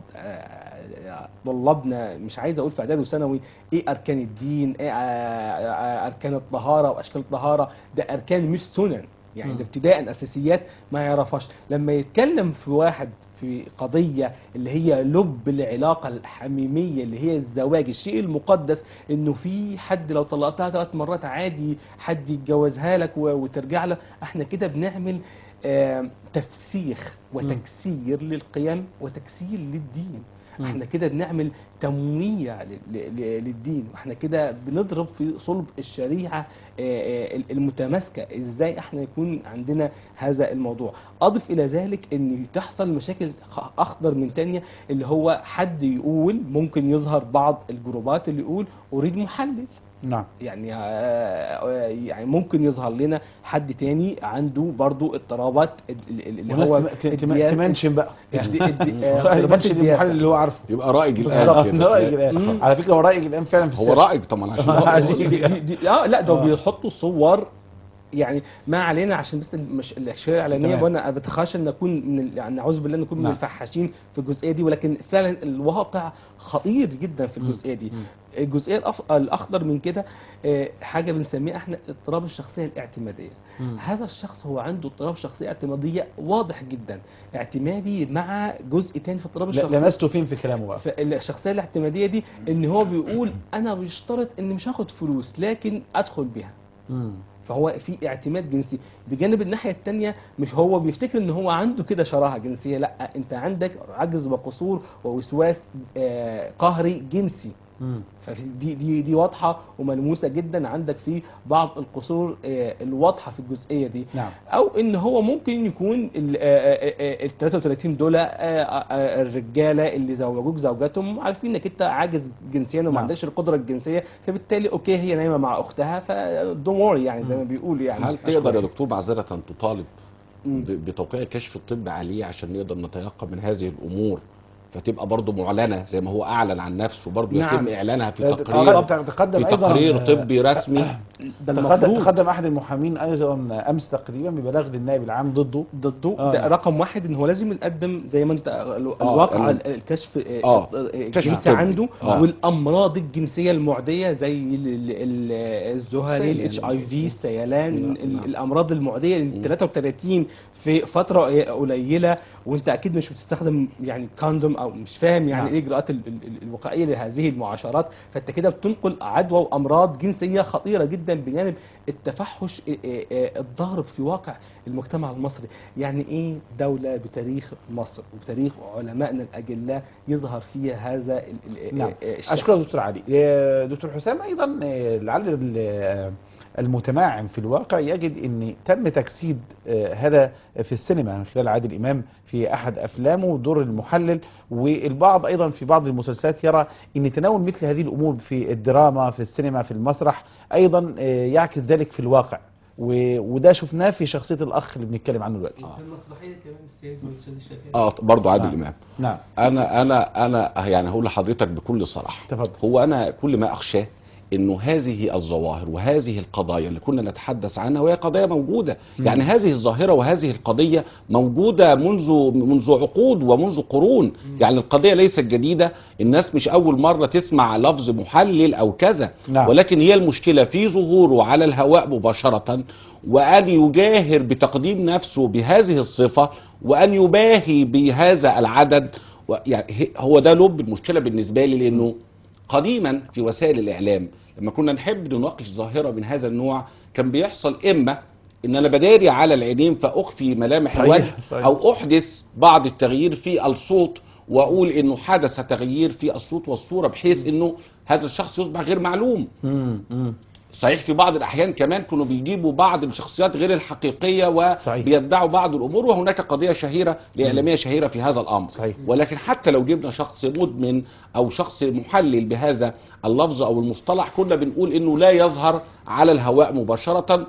S4: آه، طلابنا مش عايز اقول في اعدادي وثانوي ايه اركان الدين ايه آه، آه، اركان الطهاره واشكال الطهاره ده اركان مش سنن يعني
S1: مم.
S4: ده ابتداء اساسيات ما يعرفهاش لما يتكلم في واحد في قضيه اللي هي لب العلاقه الحميميه اللي هي الزواج الشيء المقدس انه في حد لو طلقتها ثلاث مرات عادي حد يتجوزها لك و- وترجع له احنا كده بنعمل آه، تفسيخ وتكسير للقيم وتكسير للدين
S1: مم.
S4: احنا كده بنعمل تمويع ل- ل- ل- للدين واحنا كده بنضرب في صلب الشريعه آه، آه، المتماسكه ازاي احنا يكون عندنا هذا الموضوع اضف الى ذلك ان تحصل مشاكل خ- اخطر من تانية اللي هو حد يقول ممكن يظهر بعض الجروبات اللي يقول اريد محلل
S1: نعم
S4: يعني آه، آه، يعني ممكن يظهر لنا حد تاني عنده برضو اضطرابات ال- ال- اللي
S1: والناس
S4: هو
S1: تم- ت- تم-
S4: الديا-
S1: تمنشن بقى
S4: الدي- الدي- آه،
S1: ما
S4: اضطرابات
S1: تمنشن
S4: الدياسة.
S1: المحلل اللي هو عارفه
S3: يبقى رائج
S4: بالظبط.
S3: الان
S1: آه، رائج
S3: كده
S1: الآن.
S4: مم.
S1: على فكره هو رائج الان فعلا في
S3: هو
S1: السياسة.
S3: رائج طبعا عشان
S1: آه.
S4: دي دي دي اه لا ده
S1: آه.
S4: بيحطوا صور يعني ما علينا عشان بس المش... الاشياء الاعلانيه
S1: تمام.
S4: وانا بتخشى ان اكون من ال... يعني نعوذ بالله ان اكون من
S1: نعم.
S4: الفحاشين في الجزئيه دي ولكن فعلا الواقع خطير جدا في
S1: مم.
S4: الجزئيه دي
S1: مم.
S4: الجزئيه الأف... الاخطر من كده آه، حاجه بنسميها احنا اضطراب الشخصيه الاعتماديه
S1: مم.
S4: هذا الشخص هو عنده اضطراب شخصيه اعتماديه واضح جدا اعتمادي مع جزء تاني في اضطراب
S1: ل-
S4: الشخصيه
S1: لمسته فين في كلامه بقى
S4: فالشخصيه الاعتماديه دي ان هو بيقول انا بيشترط ان مش هاخد فلوس لكن ادخل بيها
S1: مم.
S4: فهو في اعتماد جنسي بجانب الناحيه الثانيه مش هو بيفتكر ان هو عنده كده شراهه جنسيه لا انت عندك عجز وقصور ووسواس آه، قهري جنسي
S1: مم.
S4: فدي دي دي واضحه وملموسه جدا عندك في بعض القصور آه، الواضحه في الجزئيه دي
S1: نعم
S4: او ان هو ممكن يكون ال آه، آه، ال 33 دول آه، آه، الرجاله اللي زوجوك زوجاتهم عارفين انك انت عاجز جنسيا وما
S1: نعم.
S4: عندكش القدره الجنسيه فبالتالي اوكي هي نايمه مع اختها فدون وري يعني زي ما بيقولوا يعني
S3: هل
S4: أشكر.
S3: تقدر يا دكتور معذره تطالب
S4: مم.
S3: ب- بتوقيع الكشف الطبي عليه عشان نقدر نتيقن من هذه الامور فتبقى برضه معلنه زي ما هو اعلن عن نفسه برضه
S4: نعم.
S3: يتم اعلانها في
S1: تقدم-
S3: تقرير
S1: تقدم
S3: في
S1: ايضا
S3: تقرير
S1: آه،
S3: طبي رسمي
S4: ده
S1: تقدم,
S4: المفروض
S1: تقدم احد المحامين ايضا امس تقريبا ببلاغ للنائب العام ضده
S4: ضده
S1: آه.
S4: ده رقم واحد ان هو لازم يقدم زي ما انت الواقع
S3: ال-
S4: الكشف
S3: آه.
S4: آه،
S3: كشف
S4: الجنسي
S3: طبي.
S4: عنده
S3: آه.
S4: والامراض الجنسيه المعديه زي ال- ال- ال- الزهري
S3: سيلان.
S4: الاتش اي في السيلان
S3: نعم.
S4: ال- الامراض المعديه ال 33 في فتره قليله وانت اكيد مش بتستخدم يعني كاندوم او مش فاهم يعني
S1: نعم.
S4: ايه الاجراءات ال- ال- الوقائيه لهذه المعاشرات فانت كده بتنقل عدوى وامراض جنسيه خطيره جدا بجانب التفحش آه، آه، آه، الضارب في واقع المجتمع المصري يعني ايه دوله بتاريخ مصر وبتاريخ علمائنا الاجلاء يظهر فيها هذا ال- ال-
S1: نعم
S4: آه، الشأن.
S1: اشكرك دكتور علي آه، دكتور حسام ايضا آه، لعل ال- آه، المتمعن في الواقع يجد ان تم تجسيد آه، هذا في السينما من خلال عادل امام في احد افلامه دور المحلل والبعض ايضا في بعض المسلسلات يرى ان تناول مثل هذه الامور في الدراما في السينما في المسرح ايضا آه، يعكس ذلك في الواقع و- وده شفناه في شخصيه الاخ اللي بنتكلم عنه دلوقتي
S4: المسرحيه كمان السيد والسيد الشافعي
S3: اه برضه عادل
S1: نعم.
S3: امام
S1: نعم
S3: انا انا انا يعني هقول لحضرتك بكل صراحه
S1: تفضل
S3: هو انا كل ما اخشاه انه هذه الظواهر وهذه القضايا اللي كنا نتحدث عنها وهي قضايا موجوده يعني هذه الظاهره وهذه القضيه موجوده منذ منذ عقود ومنذ قرون يعني القضيه ليست جديده الناس مش اول مره تسمع لفظ محلل او كذا
S1: نعم.
S3: ولكن هي المشكله في ظهوره على الهواء مباشره وان يجاهر بتقديم نفسه بهذه الصفه وان يباهي بهذا العدد و- يعني هي- هو ده لب المشكله بالنسبه لي لانه قديما في وسائل الاعلام لما كنا نحب نناقش ظاهره من هذا النوع كان بيحصل اما ان انا بداري على العينين فاخفي ملامح
S1: صحيح،
S3: الوجه
S1: صحيح.
S3: او احدث بعض التغيير في الصوت واقول انه حدث تغيير في الصوت والصوره بحيث انه هذا الشخص يصبح غير معلوم
S1: مم. مم.
S3: صحيح في بعض الاحيان كمان كانوا بيجيبوا بعض الشخصيات غير الحقيقيه
S1: صحيح.
S3: وبيدعوا بعض الامور وهناك قضيه شهيره لاعلاميه شهيره في هذا الامر
S1: صحيح.
S3: ولكن حتى لو جبنا شخص مدمن او شخص محلل بهذا اللفظ او المصطلح كنا بنقول انه لا يظهر على الهواء مباشره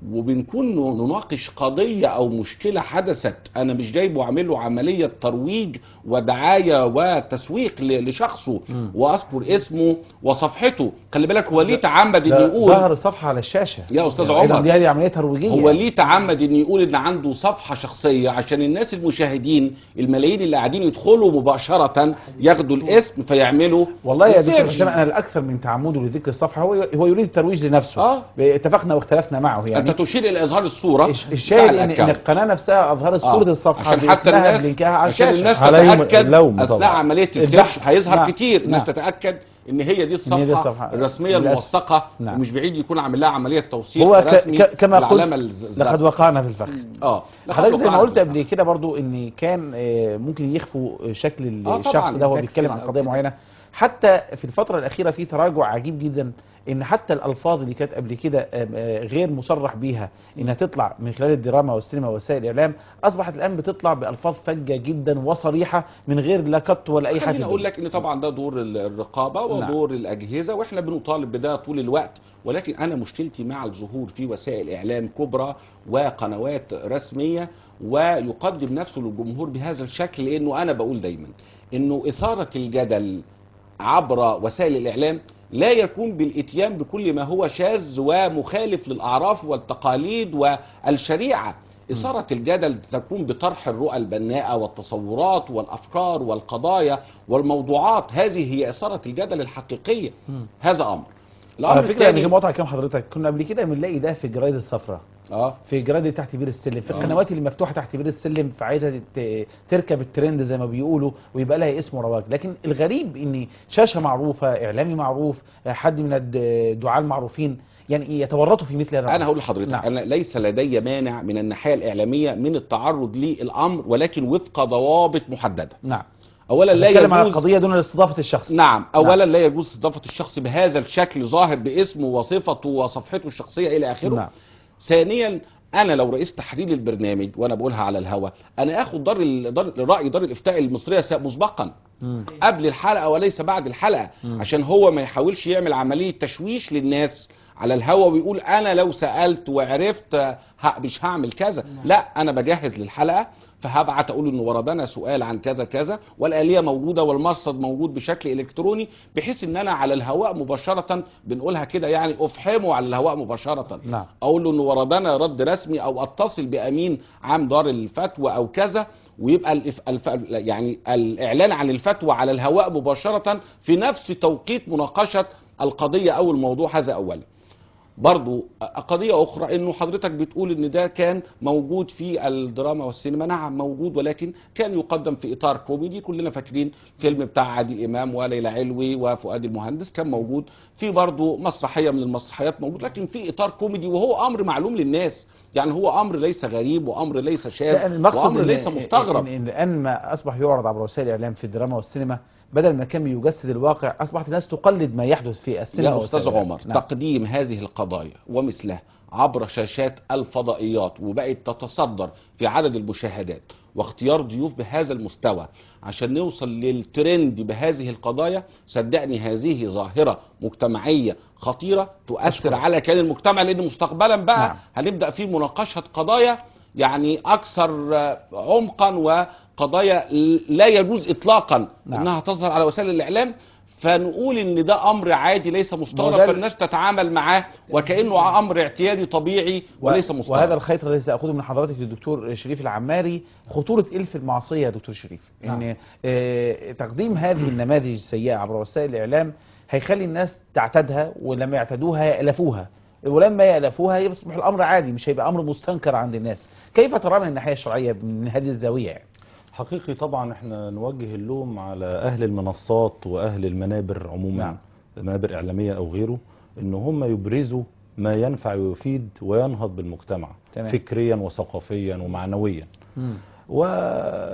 S3: وبنكون نناقش قضية أو مشكلة حدثت أنا مش جايبه أعمل له عملية ترويج ودعاية وتسويق ل- لشخصه
S1: مم.
S3: وأذكر اسمه وصفحته خلي بالك هو ليه تعمد إنه
S1: ده
S3: يقول
S1: ظهر الصفحة على الشاشة
S3: يا أستاذ
S1: يعني أيضاً
S3: عمر.
S1: دي هذه عملية ترويجية
S3: هو ليه تعمد ان يقول ان عنده صفحه شخصيه عشان الناس المشاهدين الملايين اللي قاعدين يدخلوا مباشره ياخدوا الاسم فيعملوا
S1: والله يا دكتور
S3: سيرش.
S1: حسام انا الاكثر من تعمده لذكر الصفحه هو هو يريد الترويج لنفسه
S3: اه
S1: اتفقنا واختلفنا معه يعني
S3: انت تشير الى اظهار الصوره
S1: الش- الشاهد
S3: بتاع
S1: ان, إن
S3: الأكاونت.
S1: القناه نفسها اظهرت صوره
S3: آه.
S1: الصفحه
S3: عشان حتى
S1: باسمها
S3: الناس
S1: بلينكها على
S3: عشان
S1: الشاشه
S3: الناس
S2: عليهم
S3: تتاكد
S2: اللوم
S3: اثناء
S2: طبعا.
S3: عمليه السيرش
S1: البحث.
S3: هيظهر
S1: نعم.
S3: كتير الناس
S1: نعم.
S3: تتاكد ان هي دي
S1: إن هي دي
S3: الصفحه
S1: الصفحة.
S3: الرسميه
S1: للأسف.
S3: الموثقه
S1: نعم.
S3: ومش بعيد يكون عامل لها عمليه توثيق
S1: هو ك-
S3: رسمي
S1: ك- كما قلت
S3: العلامه الز-
S1: لقد وقعنا في الفخ
S3: اه لقد
S1: حضرتك زي ما
S3: وقعنا
S1: قلت
S3: في
S1: قبل كده برضو ان كان آه، ممكن يخفوا شكل ال-
S3: آه
S1: الشخص
S3: طبعاً،
S1: ده وهو
S4: تكسر
S1: بيتكلم عن
S4: أو
S1: قضيه
S4: كده.
S1: معينه حتى في الفتره الاخيره في تراجع عجيب جدا ان حتى الالفاظ اللي كانت قبل كده آه، آه، غير مصرح بيها انها تطلع من خلال الدراما والسينما ووسائل الاعلام اصبحت الان بتطلع بالفاظ فجه جدا وصريحه من غير لا قط ولا اي حاجه
S3: خليني اقول لك ان طبعا ده دور ال- الرقابه
S1: نعم.
S3: ودور الاجهزه واحنا بنطالب بده طول الوقت ولكن انا مشكلتي مع الظهور في وسائل اعلام كبرى وقنوات رسميه ويقدم نفسه للجمهور بهذا الشكل لانه انا بقول دايما انه اثاره الجدل عبر وسائل الاعلام لا يكون بالاتيان بكل ما هو شاذ ومخالف للاعراف والتقاليد والشريعه إثارة الجدل تكون بطرح الرؤى البناءة والتصورات والأفكار والقضايا والموضوعات هذه هي إثارة الجدل الحقيقية
S1: مم.
S3: هذا أمر
S1: على
S3: الأمر
S1: فكره يعني
S3: الثاني
S1: مقاطعه كلام حضرتك كنا قبل كده بنلاقي ده في الجرايد الصفراء
S3: آه
S1: في جرادة تحت بير السلم في
S3: آه.
S1: القنوات اللي مفتوحه تحت بير السلم فعايزه ت- تركب الترند زي ما بيقولوا ويبقى لها اسم ورواج لكن الغريب ان شاشه معروفه اعلامي معروف حد من الد- الدعاة المعروفين يعني يتورطوا في مثل هذا
S3: أنا
S1: الأمر.
S3: هقول لحضرتك
S1: نعم.
S3: أنا ليس لدي مانع من الناحية الإعلامية من التعرض للأمر ولكن وفق ضوابط محددة
S1: نعم
S3: أولا لا
S1: نتكلم عن
S3: يجوز
S1: القضيه دون استضافه الشخص
S3: نعم اولا لا يجوز استضافه الشخص بهذا الشكل ظاهر باسمه وصفته وصفحته الشخصيه الى اخره
S1: نعم
S3: ثانيا انا لو رئيس تحرير البرنامج وانا بقولها على الهوا انا اخد دار ال- دار الراي دار الافتاء المصريه س- مسبقا
S1: مم.
S3: قبل الحلقه وليس بعد الحلقه
S1: مم.
S3: عشان هو ما يحاولش يعمل عمليه تشويش للناس على الهوا ويقول انا لو سالت وعرفت ه- مش هعمل كذا لا انا بجهز للحلقه فهبعت اقول انه وردنا سؤال عن كذا كذا والاليه موجوده والمرصد موجود بشكل الكتروني بحيث ان انا على الهواء مباشره بنقولها كده يعني افحمه على الهواء مباشره
S1: نعم
S3: اقول له انه وردنا رد رسمي او اتصل بامين عام دار الفتوى او كذا ويبقى الف... الف... يعني الاعلان عن الفتوى على الهواء مباشره في نفس توقيت مناقشه القضيه او الموضوع هذا اولا برضو قضية أخرى إنه حضرتك بتقول إن ده كان موجود في الدراما والسينما نعم موجود ولكن كان يقدم في إطار كوميدي كلنا فاكرين فيلم بتاع عادل إمام وليلى علوي وفؤاد المهندس كان موجود في برضو مسرحية من المسرحيات موجود لكن في إطار كوميدي وهو أمر معلوم للناس يعني هو أمر ليس غريب وأمر ليس
S1: لا،
S3: شاذ
S1: المقصد
S3: وأمر
S1: إن-
S3: ليس مستغرب
S1: إن- إن الان ما اصبح يعرض عبر وسائل الاعلام في الدراما والسينما بدل ما كان بيجسد الواقع اصبحت الناس تقلد ما يحدث في السينما
S3: يا
S1: ووسائل
S3: أستاذ
S1: الإعلام.
S3: عمر
S1: نعم.
S3: تقديم هذه القضايا ومثلها عبر شاشات الفضائيات وبقت تتصدر في عدد المشاهدات واختيار ضيوف بهذا المستوى عشان نوصل للترند بهذه القضايا صدقني هذه ظاهرة مجتمعية خطيرة تؤثر
S1: أشكرك.
S3: على كيان المجتمع لأن مستقبلا بقى
S1: نعم.
S3: نعم. هنبدأ في مناقشة قضايا يعني أكثر آه، عمقا وقضايا لا يجوز إطلاقا
S1: نعم.
S3: نعم. أنها تظهر على وسائل الإعلام فنقول ان ده امر عادي ليس
S1: ما هو
S3: مستغرب
S1: ده ال-
S3: فالناس تتعامل معاه وكانه امر اعتيادي طبيعي وليس مستغرب
S1: وهذا الخيط الذي ساخذه من حضرتك للدكتور شريف العماري خطوره الف المعصيه يا دكتور شريف
S3: نعم.
S1: ان آه، تقديم هذه النماذج السيئه عبر وسائل الاعلام هيخلي الناس تعتادها ولما يعتادوها يالفوها ولما يالفوها يصبح الامر عادي مش هيبقى امر مستنكر عند الناس كيف ترى من الناحيه الشرعيه من هذه الزاويه يعني؟
S2: حقيقي طبعا احنا نوجه اللوم على اهل المنصات واهل المنابر عموما
S1: نعم.
S2: منابر اعلاميه او غيره ان هم يبرزوا ما ينفع ويفيد وينهض بالمجتمع
S1: تمام.
S2: فكريا وثقافيا ومعنويا و...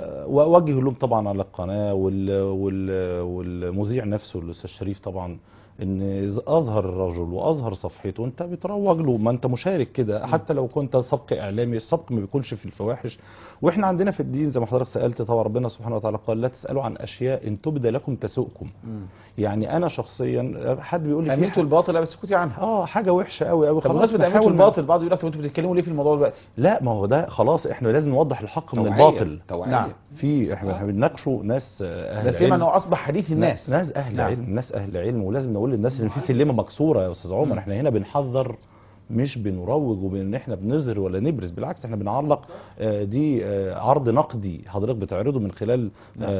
S2: واوجه اللوم طبعا على القناه وال... وال... والمذيع نفسه الاستاذ شريف طبعا ان إذا اظهر الرجل واظهر صفحته انت بتروج له ما انت مشارك كده حتى لو كنت سبق اعلامي السبق ما بيكونش في الفواحش واحنا عندنا في الدين زي ما حضرتك سالت طبعا ربنا سبحانه وتعالى قال لا تسالوا عن اشياء ان تبد لكم تسؤكم يعني انا شخصيا حد بيقول لي في
S1: امنتوا الباطل لا بس اسكتي عنها
S2: اه حاجه وحشه قوي قوي
S1: طب بمناسبه امنتوا
S2: نحاول
S1: الباطل بعض يقول لك طب انتوا بتتكلموا ليه في الموضوع دلوقتي؟
S2: لا ما هو ده خلاص احنا لازم نوضح الحق من
S3: توعية.
S2: الباطل
S3: توعية.
S1: نعم.
S2: في احنا احنا بنناقشوا ناس آه، اهل
S1: لا سيما
S2: علم.
S1: انه اصبح حديث الناس
S2: ناس اهل
S1: نعم.
S2: علم ناس اهل علم ولازم نقول للناس ان في سلمه مكسوره يا استاذ عمر احنا هنا بنحذر مش بنروج وبان احنا بنظهر ولا نبرز بالعكس احنا بنعلق آه، دي آه، عرض نقدي حضرتك بتعرضه من خلال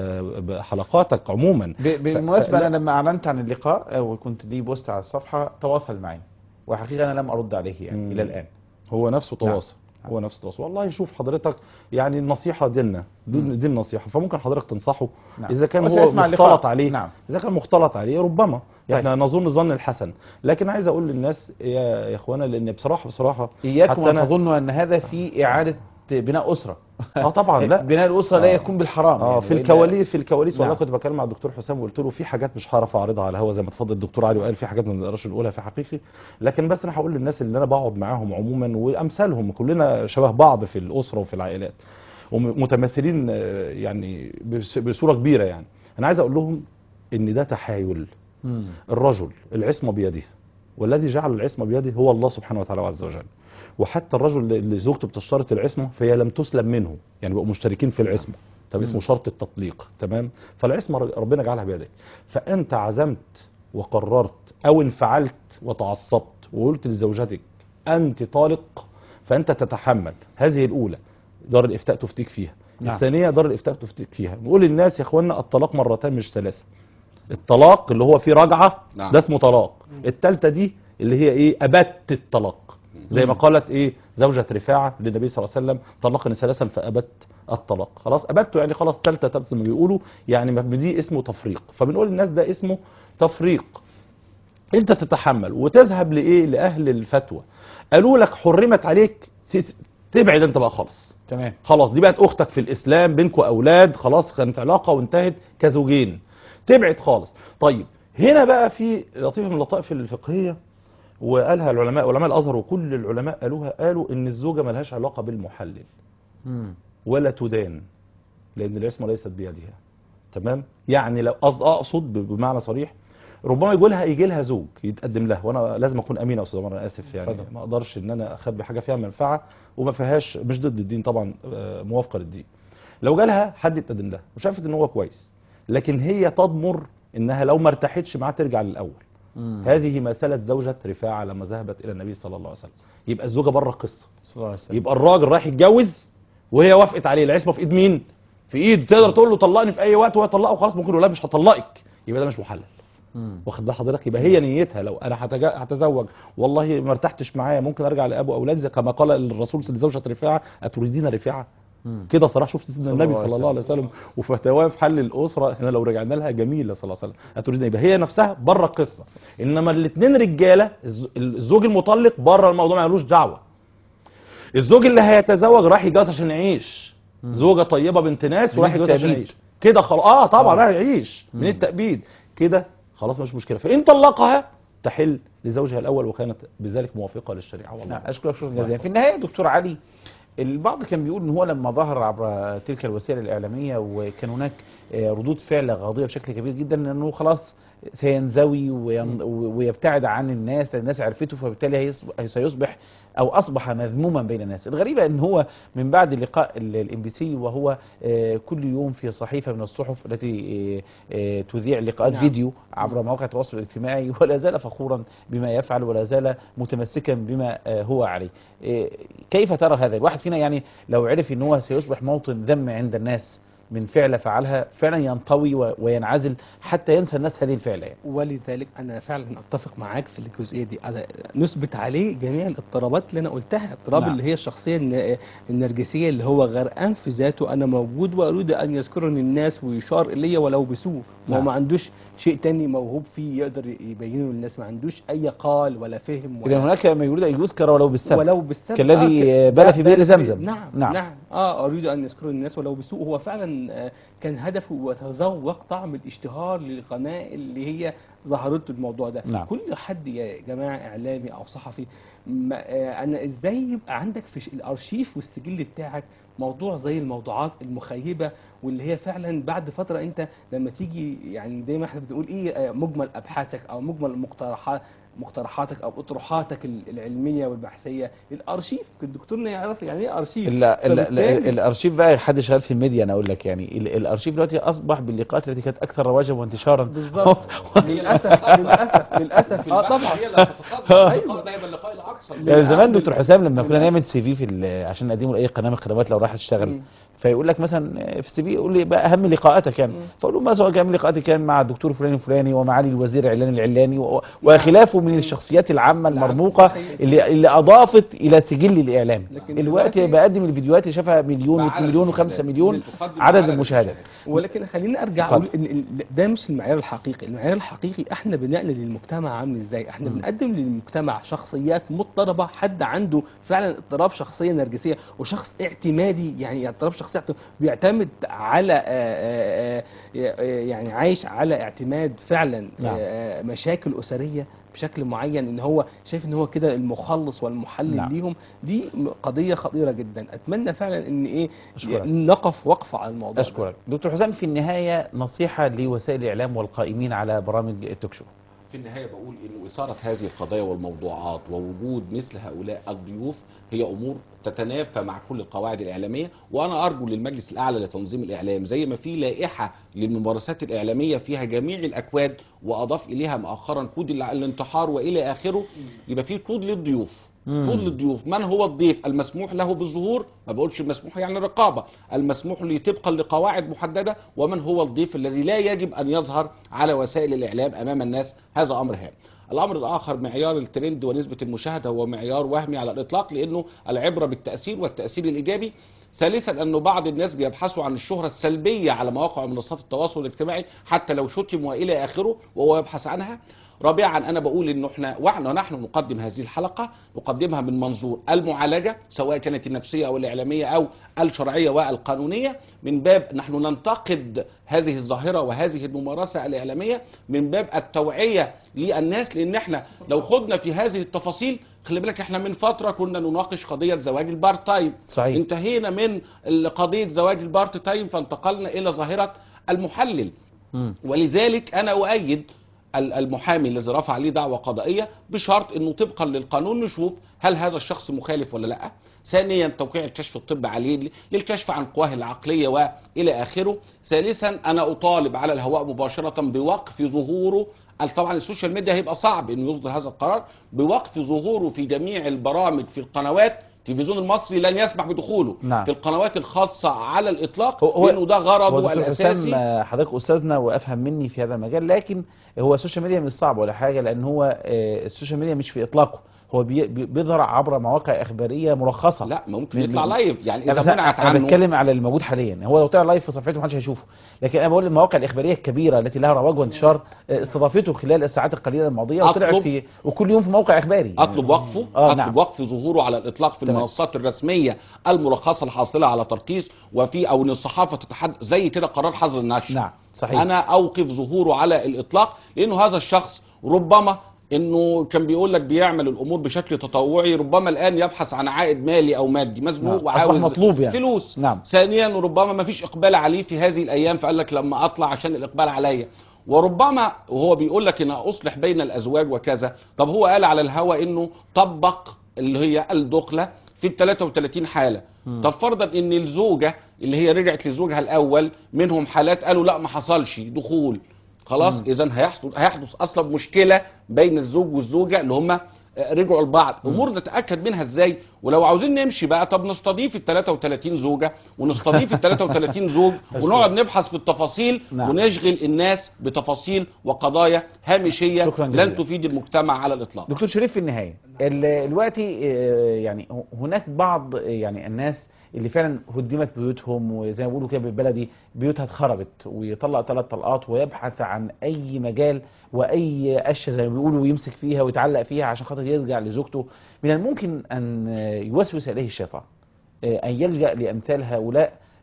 S2: آه، حلقاتك عموما
S1: ب- بالمناسبه
S2: ف-
S1: انا لما اعلنت عن اللقاء وكنت لي بوست على الصفحه تواصل معي وحقيقه انا لم ارد عليه يعني
S2: مم.
S1: الى الان
S2: هو نفسه تواصل هو نفسه تواصل والله شوف حضرتك يعني النصيحه ديننا دي, دي النصيحه فممكن حضرتك تنصحه
S1: نعم.
S2: اذا كان
S1: بس
S2: هو
S1: يسمع اللقاء.
S2: مختلط عليه
S1: نعم.
S2: اذا كان مختلط عليه ربما
S1: طيب.
S2: احنا نظن الظن الحسن لكن عايز اقول للناس يا يا اخوانا لان بصراحه بصراحه
S1: اياكم
S2: حتى
S1: ان
S2: أنا-
S1: تظنوا ان هذا في اعاده بناء اسره
S2: اه طبعا لا
S1: بناء الاسره لا
S2: آه.
S1: يكون بالحرام
S2: اه
S1: يعني
S2: في
S1: وإلا-
S2: الكواليس في الكواليس والله
S1: نعم.
S2: كنت بكلم مع الدكتور حسام وقلت له في حاجات مش هعرف اعرضها على الهوا زي ما اتفضل الدكتور علي وقال في حاجات ما نقدرش نقولها في حقيقي لكن بس انا هقول للناس اللي انا بقعد معاهم عموما وامثالهم كلنا شبه بعض في الاسره وفي العائلات ومتماثلين آه، يعني بس- بصوره كبيره يعني انا عايز اقول لهم ان ده تحايل
S1: مم.
S2: الرجل العصمة بيده والذي جعل العصمة بيده هو الله سبحانه وتعالى عز وجل وحتى الرجل اللي زوجته بتشترط العصمة فهي لم تسلم منه يعني بقوا مشتركين في العصمة طب اسمه شرط التطليق تمام فالعصمة ربنا جعلها بيدك فأنت عزمت وقررت أو انفعلت وتعصبت وقلت لزوجتك أنت طالق فأنت تتحمل هذه الأولى دار الإفتاء تفتيك فيها
S1: نعم.
S2: الثانية دار الإفتاء تفتيك فيها نقول للناس يا إخوانا الطلاق مرتين مش ثلاثة الطلاق اللي هو فيه رجعة
S3: نعم.
S2: ده اسمه طلاق التالتة دي اللي هي ايه ابت الطلاق زي ما قالت ايه زوجة رفاعة للنبي صلى الله عليه وسلم طلقني ثلاثا فابت الطلاق خلاص ابته يعني خلاص تالتة تالتة زي ما بيقولوا يعني ما- دي اسمه تفريق فبنقول للناس ده اسمه تفريق انت تتحمل وتذهب لايه لاهل الفتوى قالوا لك حرمت عليك تس- تبعد انت بقى خالص
S1: تمام
S2: خلاص دي بقت اختك في الاسلام بينكم اولاد خلاص كانت علاقه وانتهت كزوجين تبعد خالص طيب هنا بقى في لطيفه من اللطائف الفقهيه وقالها العلماء علماء الازهر وكل العلماء قالوها قالوا ان الزوجه ملهاش علاقه بالمحلل
S1: مم.
S2: ولا تدان لان العصمه ليست بيدها تمام يعني لو أص- اقصد ب- بمعنى صريح ربما يجي لها يجي لها زوج يتقدم لها وانا لازم اكون امين يا استاذ عمر انا اسف يعني
S1: اتفضل.
S2: ما اقدرش ان انا اخبي حاجه فيها منفعه وما فيهاش مش ضد الدين طبعا آه، موافقه للدين لو جالها حد يتقدم لها وشافت ان هو كويس لكن هي تضمر انها لو ما ارتاحتش معاه ترجع للاول
S1: مم.
S2: هذه مثلة زوجة رفاعة لما ذهبت إلى النبي صلى الله عليه وسلم يبقى الزوجة بره القصة
S1: صلى الله عليه وسلم
S2: يبقى الراجل رايح يتجوز وهي وافقت عليه العصمة في إيد مين؟ في إيد تقدر تقول له طلقني في أي وقت وهو يطلقه وخلاص ممكن يقول لا مش هطلقك يبقى ده مش محلل
S1: مم.
S2: واخد بال حضرتك يبقى هي نيتها لو انا هتجا- هتزوج والله ما ارتحتش معايا ممكن ارجع لابو اولادي زي كما قال الرسول لزوجة رفاعة اتريدين رفاعة
S1: مم.
S2: كده صراحه شفت سيدنا
S1: صلى
S2: النبي
S1: الله عليه
S2: صلى الله عليه وسلم وفتواه في حل الاسره احنا لو رجعنا لها جميله صلى الله عليه وسلم هتريد يبقى هي نفسها بره القصه انما الاثنين رجاله الز- الزوج المطلق بره الموضوع مالوش دعوه الزوج اللي هيتزوج راح يتجوز عشان يعيش زوجه طيبه بنت ناس
S1: من
S2: وراح يتجوز عشان
S1: التأبيد.
S2: يعيش كده خلاص اه طبعا
S1: آه.
S2: راح يعيش من التأبيد كده خلاص مش مشكله فان طلقها تحل لزوجها الاول وكانت بذلك موافقه للشريعه والله
S1: نعم اشكرك شكرا جزيلا في النهايه دكتور علي البعض كان بيقول ان هو لما ظهر عبر تلك الوسائل الاعلاميه وكان هناك آه، ردود فعل غاضبه بشكل كبير جدا انه خلاص سينزوي وين- ويبتعد عن الناس لأن الناس عرفته فبالتالي هيصب- سيصبح او اصبح مذموما بين الناس الغريبه ان هو من بعد لقاء الام بي سي وهو آه، كل يوم في صحيفه من الصحف التي آه، آه، تذيع لقاءات
S4: نعم.
S1: فيديو عبر مواقع التواصل الاجتماعي ولا زال فخورا بما يفعل ولا زال متمسكا بما آه، هو عليه آه، كيف ترى هذا الواحد فينا يعني لو عرف ان هو سيصبح موطن ذم عند الناس من فعلة فعلها فعلا ينطوي و- وينعزل حتى ينسى الناس هذه الفعلة يعني.
S4: ولذلك انا فعلا اتفق معاك في الجزئيه دي على نثبت عليه جميع الاضطرابات اللي انا قلتها اضطراب
S1: نعم.
S4: اللي هي الشخصيه الن- النرجسيه اللي هو غرقان في ذاته انا موجود واريد ان يذكرني الناس ويشار الي ولو بسوء ما هو
S1: نعم.
S4: ما عندوش شيء تاني موهوب فيه يقدر يبينه للناس ما عندوش اي قال ولا فهم
S1: اذا
S4: ولا
S1: هناك ما يريد ان يذكر ولو بالسبب
S4: ولو بالسبب
S1: كالذي
S4: آه،
S1: بال في
S4: ده-
S1: بئر
S4: ده-
S1: زمزم.
S4: نعم
S1: نعم.
S4: نعم, نعم. اه اريد ان يذكروا الناس ولو بسوء هو فعلا فعلا آه، كان هدفه وتذوق طعم الاشتهار للقناه اللي هي ظهرته الموضوع ده
S1: نعم.
S4: كل حد يا جماعه اعلامي او صحفي ما آه، انا ازاي يبقى عندك في ش- الارشيف والسجل بتاعك موضوع زي الموضوعات المخيبه واللي هي فعلا بعد فتره انت لما تيجي يعني دايما احنا بنقول ايه آه، مجمل ابحاثك او مجمل مقترحات مقترحاتك او اطروحاتك ال- العلميه والبحثيه الارشيف الدكتور يعرف يعني ايه ارشيف
S1: لا لا
S4: فبالتالي-
S1: لا الارشيف بقى حد شغال في الميديا انا اقول لك يعني ال- الارشيف دلوقتي اصبح باللقاءات التي كانت اكثر رواجا وانتشارا
S4: بالظبط للاسف للاسف للاسف
S3: في
S4: اه
S3: البحث
S4: طبعا
S3: هي اللي هتتصدر اللقاء ده يبقى اللقاء الاكثر
S1: يعني زمان دكتور حسام لما كنا
S4: للأسف.
S1: نعمل سي في في ال- عشان نقدمه لاي قناه من القنوات لو راح تشتغل
S4: مم.
S1: فيقول لك مثلا في السي في يقول لي بقى اهم لقاءاتك يعني
S4: مم.
S1: فاقول له مثلا اهم لقاءاتي كان مع الدكتور فلان الفلاني ومعالي الوزير العلاني العلاني و- وخلافه من الشخصيات العامه
S4: نعم،
S1: المرموقه
S4: صحيح.
S1: اللي اللي اضافت الى سجل الاعلام
S4: لكن
S1: دلوقتي
S4: دلوقتي-
S1: بقدم الفيديوهات اللي شافها مليون و2
S3: بعدد
S1: مليون و5
S3: المشاهدات.
S1: مليون
S3: بتقدم
S1: عدد
S3: بعدد
S1: المشاهدات
S4: ولكن خليني ارجع
S1: اتفضل.
S4: اقول ان إن ده مش المعيار الحقيقي، المعيار الحقيقي احنا بنقل للمجتمع عامل ازاي؟ احنا
S1: مم.
S4: بنقدم للمجتمع شخصيات مضطربه، حد عنده فعلا اضطراب شخصيه نرجسيه وشخص اعتمادي يعني اضطراب شخصيه اعت- بيعتمد على آه، آه، آه، يعني عايش على اعتماد فعلا
S1: نعم.
S4: آه، مشاكل اسريه بشكل معين ان هو شايف ان هو كده المخلص والمحلل
S1: نعم.
S4: ليهم دي قضيه خطيره جدا اتمنى فعلا ان ايه
S1: أشكرك.
S4: نقف وقفه على الموضوع ده.
S1: اشكرك دكتور حسام في النهايه نصيحه لوسائل الاعلام والقائمين على برامج التوك شو
S3: في النهاية بقول إن إثارة هذه القضايا والموضوعات ووجود مثل هؤلاء الضيوف هي أمور تتنافى مع كل القواعد الإعلامية وأنا أرجو للمجلس الأعلى لتنظيم الإعلام زي ما في لائحة للممارسات الإعلامية فيها جميع الأكواد وأضاف إليها مؤخرا كود الع- الانتحار وإلى آخره يبقى في كود للضيوف
S1: مم.
S3: كود للضيوف من هو الضيف المسموح له بالظهور ما بقولش المسموح يعني الرقابة المسموح له طبقا لقواعد محددة ومن هو الضيف الذي لا يجب أن يظهر على وسائل الإعلام أمام الناس هذا أمر هام الامر الاخر معيار الترند ونسبه المشاهده هو معيار وهمي على الاطلاق لانه العبره بالتاثير والتاثير الايجابي ثالثا انه بعض الناس بيبحثوا عن الشهره السلبيه على مواقع ومنصات التواصل الاجتماعي حتى لو شتم والى اخره وهو يبحث عنها رابعا انا بقول انه احنا واحنا نحن نقدم هذه الحلقه نقدمها من منظور المعالجه سواء كانت النفسيه او الاعلاميه او الشرعيه والقانونيه من باب نحن ننتقد هذه الظاهره وهذه الممارسه الاعلاميه من باب التوعيه للناس لان احنا لو خدنا في هذه التفاصيل خلي بالك احنا من فتره كنا نناقش قضيه زواج البارت تايم
S1: صحيح.
S3: انتهينا من قضيه زواج البارت تايم فانتقلنا الى ظاهره المحلل
S1: مم.
S3: ولذلك انا اؤيد ال- المحامي الذي رفع عليه دعوه قضائيه بشرط انه طبقا للقانون نشوف هل هذا الشخص مخالف ولا لا ثانيا توقيع الكشف الطبي عليه للكشف عن قواه العقليه والى اخره ثالثا انا اطالب على الهواء مباشره بوقف ظهوره ال- طبعا السوشيال ميديا هيبقى صعب انه يصدر هذا القرار بوقف ظهوره في جميع البرامج في القنوات التلفزيون المصري لن يسمح بدخوله
S1: نعم.
S3: في القنوات الخاصه على الاطلاق
S1: هو- هو-
S3: لانه ده
S1: هو
S3: غرضه
S1: دكتور
S3: الاساسي
S1: حسام آه، حضرتك استاذنا وافهم مني في هذا المجال لكن هو السوشيال ميديا مش صعب ولا حاجه لان هو آه، السوشيال ميديا مش في اطلاقه هو بي- بي- بيظهر عبر مواقع اخباريه مرخصه
S3: لا ممكن
S1: من-
S3: يطلع
S1: من-
S3: لايف يعني
S1: لا
S3: اذا
S1: بس
S3: منعت
S1: انا
S3: عنه
S1: بتكلم على الموجود حاليا هو لو طلع لايف في صفحته محدش هيشوفه لكن انا بقول المواقع الاخباريه الكبيره التي لها رواج وانتشار آه، استضافته خلال الساعات القليله الماضيه وطلع
S3: أطلب-
S1: في وكل يوم في موقع اخباري
S3: اطلب وقفه
S1: آه،
S3: اطلب
S1: نعم.
S3: وقف ظهوره على الاطلاق في
S1: تمام.
S3: المنصات الرسميه المرخصه الحاصله على ترخيص وفي او ان الصحافه تتحدث زي كده قرار حظر النشر
S1: نعم صحيح
S3: انا اوقف ظهوره على الاطلاق لانه هذا الشخص ربما انه كان بيقول لك بيعمل الامور بشكل تطوعي ربما الان يبحث عن عائد مالي او مادي مزنوق
S1: نعم.
S3: وعاوز
S1: أصبح مطلوب يعني.
S3: فلوس
S1: نعم.
S3: ثانيا ربما ما فيش اقبال عليه في هذه الايام فقال لك لما اطلع عشان الاقبال عليا وربما وهو بيقول لك ان اصلح بين الازواج وكذا طب هو قال على الهوى انه طبق اللي هي الدخله في ال 33 حاله طب فرضا ان الزوجه اللي هي رجعت لزوجها الاول منهم حالات قالوا لا ما حصلش دخول خلاص اذا هيحصل هيحدث اصلا مشكله بين الزوج والزوجه اللي هم رجعوا لبعض امور نتاكد منها ازاي ولو عاوزين نمشي بقى طب نستضيف ال 33 زوجه ونستضيف ال 33 زوج ونقعد نبحث في التفاصيل
S1: نعم.
S3: ونشغل الناس بتفاصيل وقضايا هامشيه
S1: شكراً جزيلاً.
S3: لن تفيد المجتمع على الاطلاق
S1: دكتور شريف في النهايه ال- دلوقتي آه، يعني هناك بعض آه، يعني الناس اللي فعلا هدمت بيوتهم وزي ما بيقولوا كده بالبلدي بيوتها اتخربت ويطلق ثلاث طلقات ويبحث عن اي مجال واي قشه زي ما بيقولوا ويمسك فيها ويتعلق فيها عشان خاطر يرجع لزوجته من الممكن ان آه، يوسوس اليه الشيطان آه، ان يلجا لامثال هؤلاء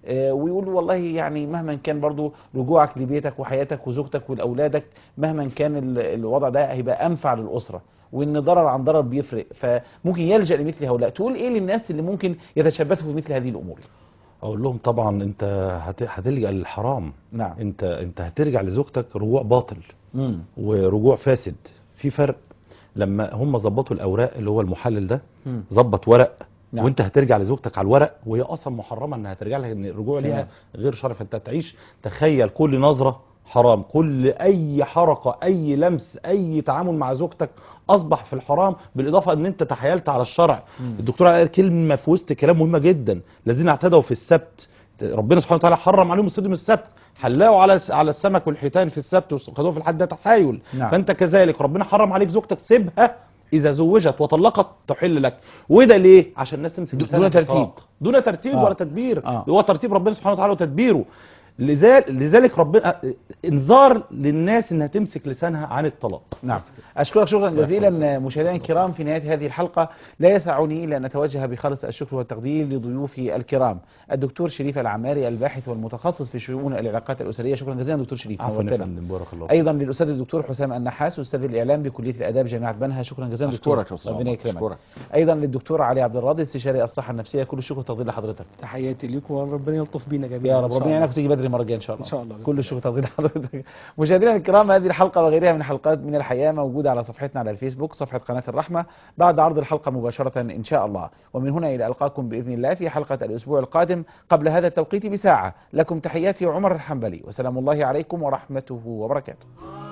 S1: آه، ويقول والله يعني مهما كان برضو رجوعك لبيتك وحياتك وزوجتك ولاولادك مهما كان ال- الوضع ده هيبقى انفع للاسره وان ضرر عن ضرر بيفرق فممكن يلجا لمثل هؤلاء تقول ايه للناس اللي ممكن يتشبثوا في مثل هذه الامور
S2: اقول لهم طبعا انت هت- هتلجأ للحرام
S1: نعم
S2: انت انت هترجع لزوجتك رجوع باطل
S1: مم.
S2: ورجوع فاسد في فرق لما هم ظبطوا الاوراق اللي هو المحلل ده
S1: مم.
S2: ظبط ورق
S1: نعم.
S2: وانت هترجع لزوجتك على الورق وهي اصلا محرمه انها ترجع لها ان الرجوع
S1: تمام.
S2: ليها غير شرف انت تعيش تخيل كل نظره حرام كل اي حركه اي لمس اي تعامل مع زوجتك اصبح في الحرام بالاضافه ان انت تحايلت على الشرع
S1: مم.
S2: الدكتور قال كلمه في وسط كلام مهمه جدا الذين اعتدوا في السبت ربنا سبحانه وتعالى حرم عليهم الصيد من السبت حلاوا على على السمك والحيتان في السبت وخدوه في الحد ده تحايل
S1: نعم.
S2: فانت كذلك ربنا حرم عليك زوجتك سيبها اذا زوجت وطلقت تحل لك وده ليه عشان الناس تمسك
S1: دون
S2: لسانها في
S1: ترتيب.
S2: الطلاق. دون ترتيب
S1: آه.
S2: ولا تدبير
S1: آه.
S2: هو ترتيب ربنا سبحانه وتعالى وتدبيره لذلك لذلك ربنا انذار للناس انها تمسك لسانها عن الطلاق
S1: نعم أشكرك شكرا جزيلا مشاهدينا الكرام في نهاية هذه الحلقة لا يسعني إلا أن أتوجه بخالص الشكر والتقدير لضيوفي الكرام الدكتور شريف العماري الباحث والمتخصص في شؤون العلاقات الأسرية شكرا جزيلا دكتور شريف
S2: عفوا يا
S1: نورتنا.
S2: فندم بارك الله فيك.
S1: أيضا للأستاذ الدكتور حسام النحاس أستاذ الإعلام بكلية الآداب جامعة بنها شكرا جزيلا دكتور
S3: أشكرك يا أستاذ
S1: ربنا
S3: عمر،
S1: يكرمك
S3: أشكرك.
S1: أيضا للدكتور علي عبد الراضي استشاري الصحة النفسية كل الشكر والتقدير لحضرتك
S4: تحياتي لكم وربنا يلطف بينا جميعا
S1: يا
S4: إن
S1: رب
S4: شاء
S1: ربنا
S4: الله.
S1: يعينك وتيجي بدري المره الجايه ان شاء الله
S4: إن شاء الله بإذن
S1: كل الشكر تقدير لحضرتك مشاهدينا الكرام هذه الحلقه وغيرها من حلقات من الحياه موجوده على صفحتنا على الفيسبوك صفحه قناه الرحمه بعد عرض الحلقه مباشره ان شاء الله ومن هنا الى القاكم باذن الله في حلقه الاسبوع القادم قبل هذا التوقيت بساعه لكم تحياتي عمر الحنبلي وسلام الله عليكم ورحمته وبركاته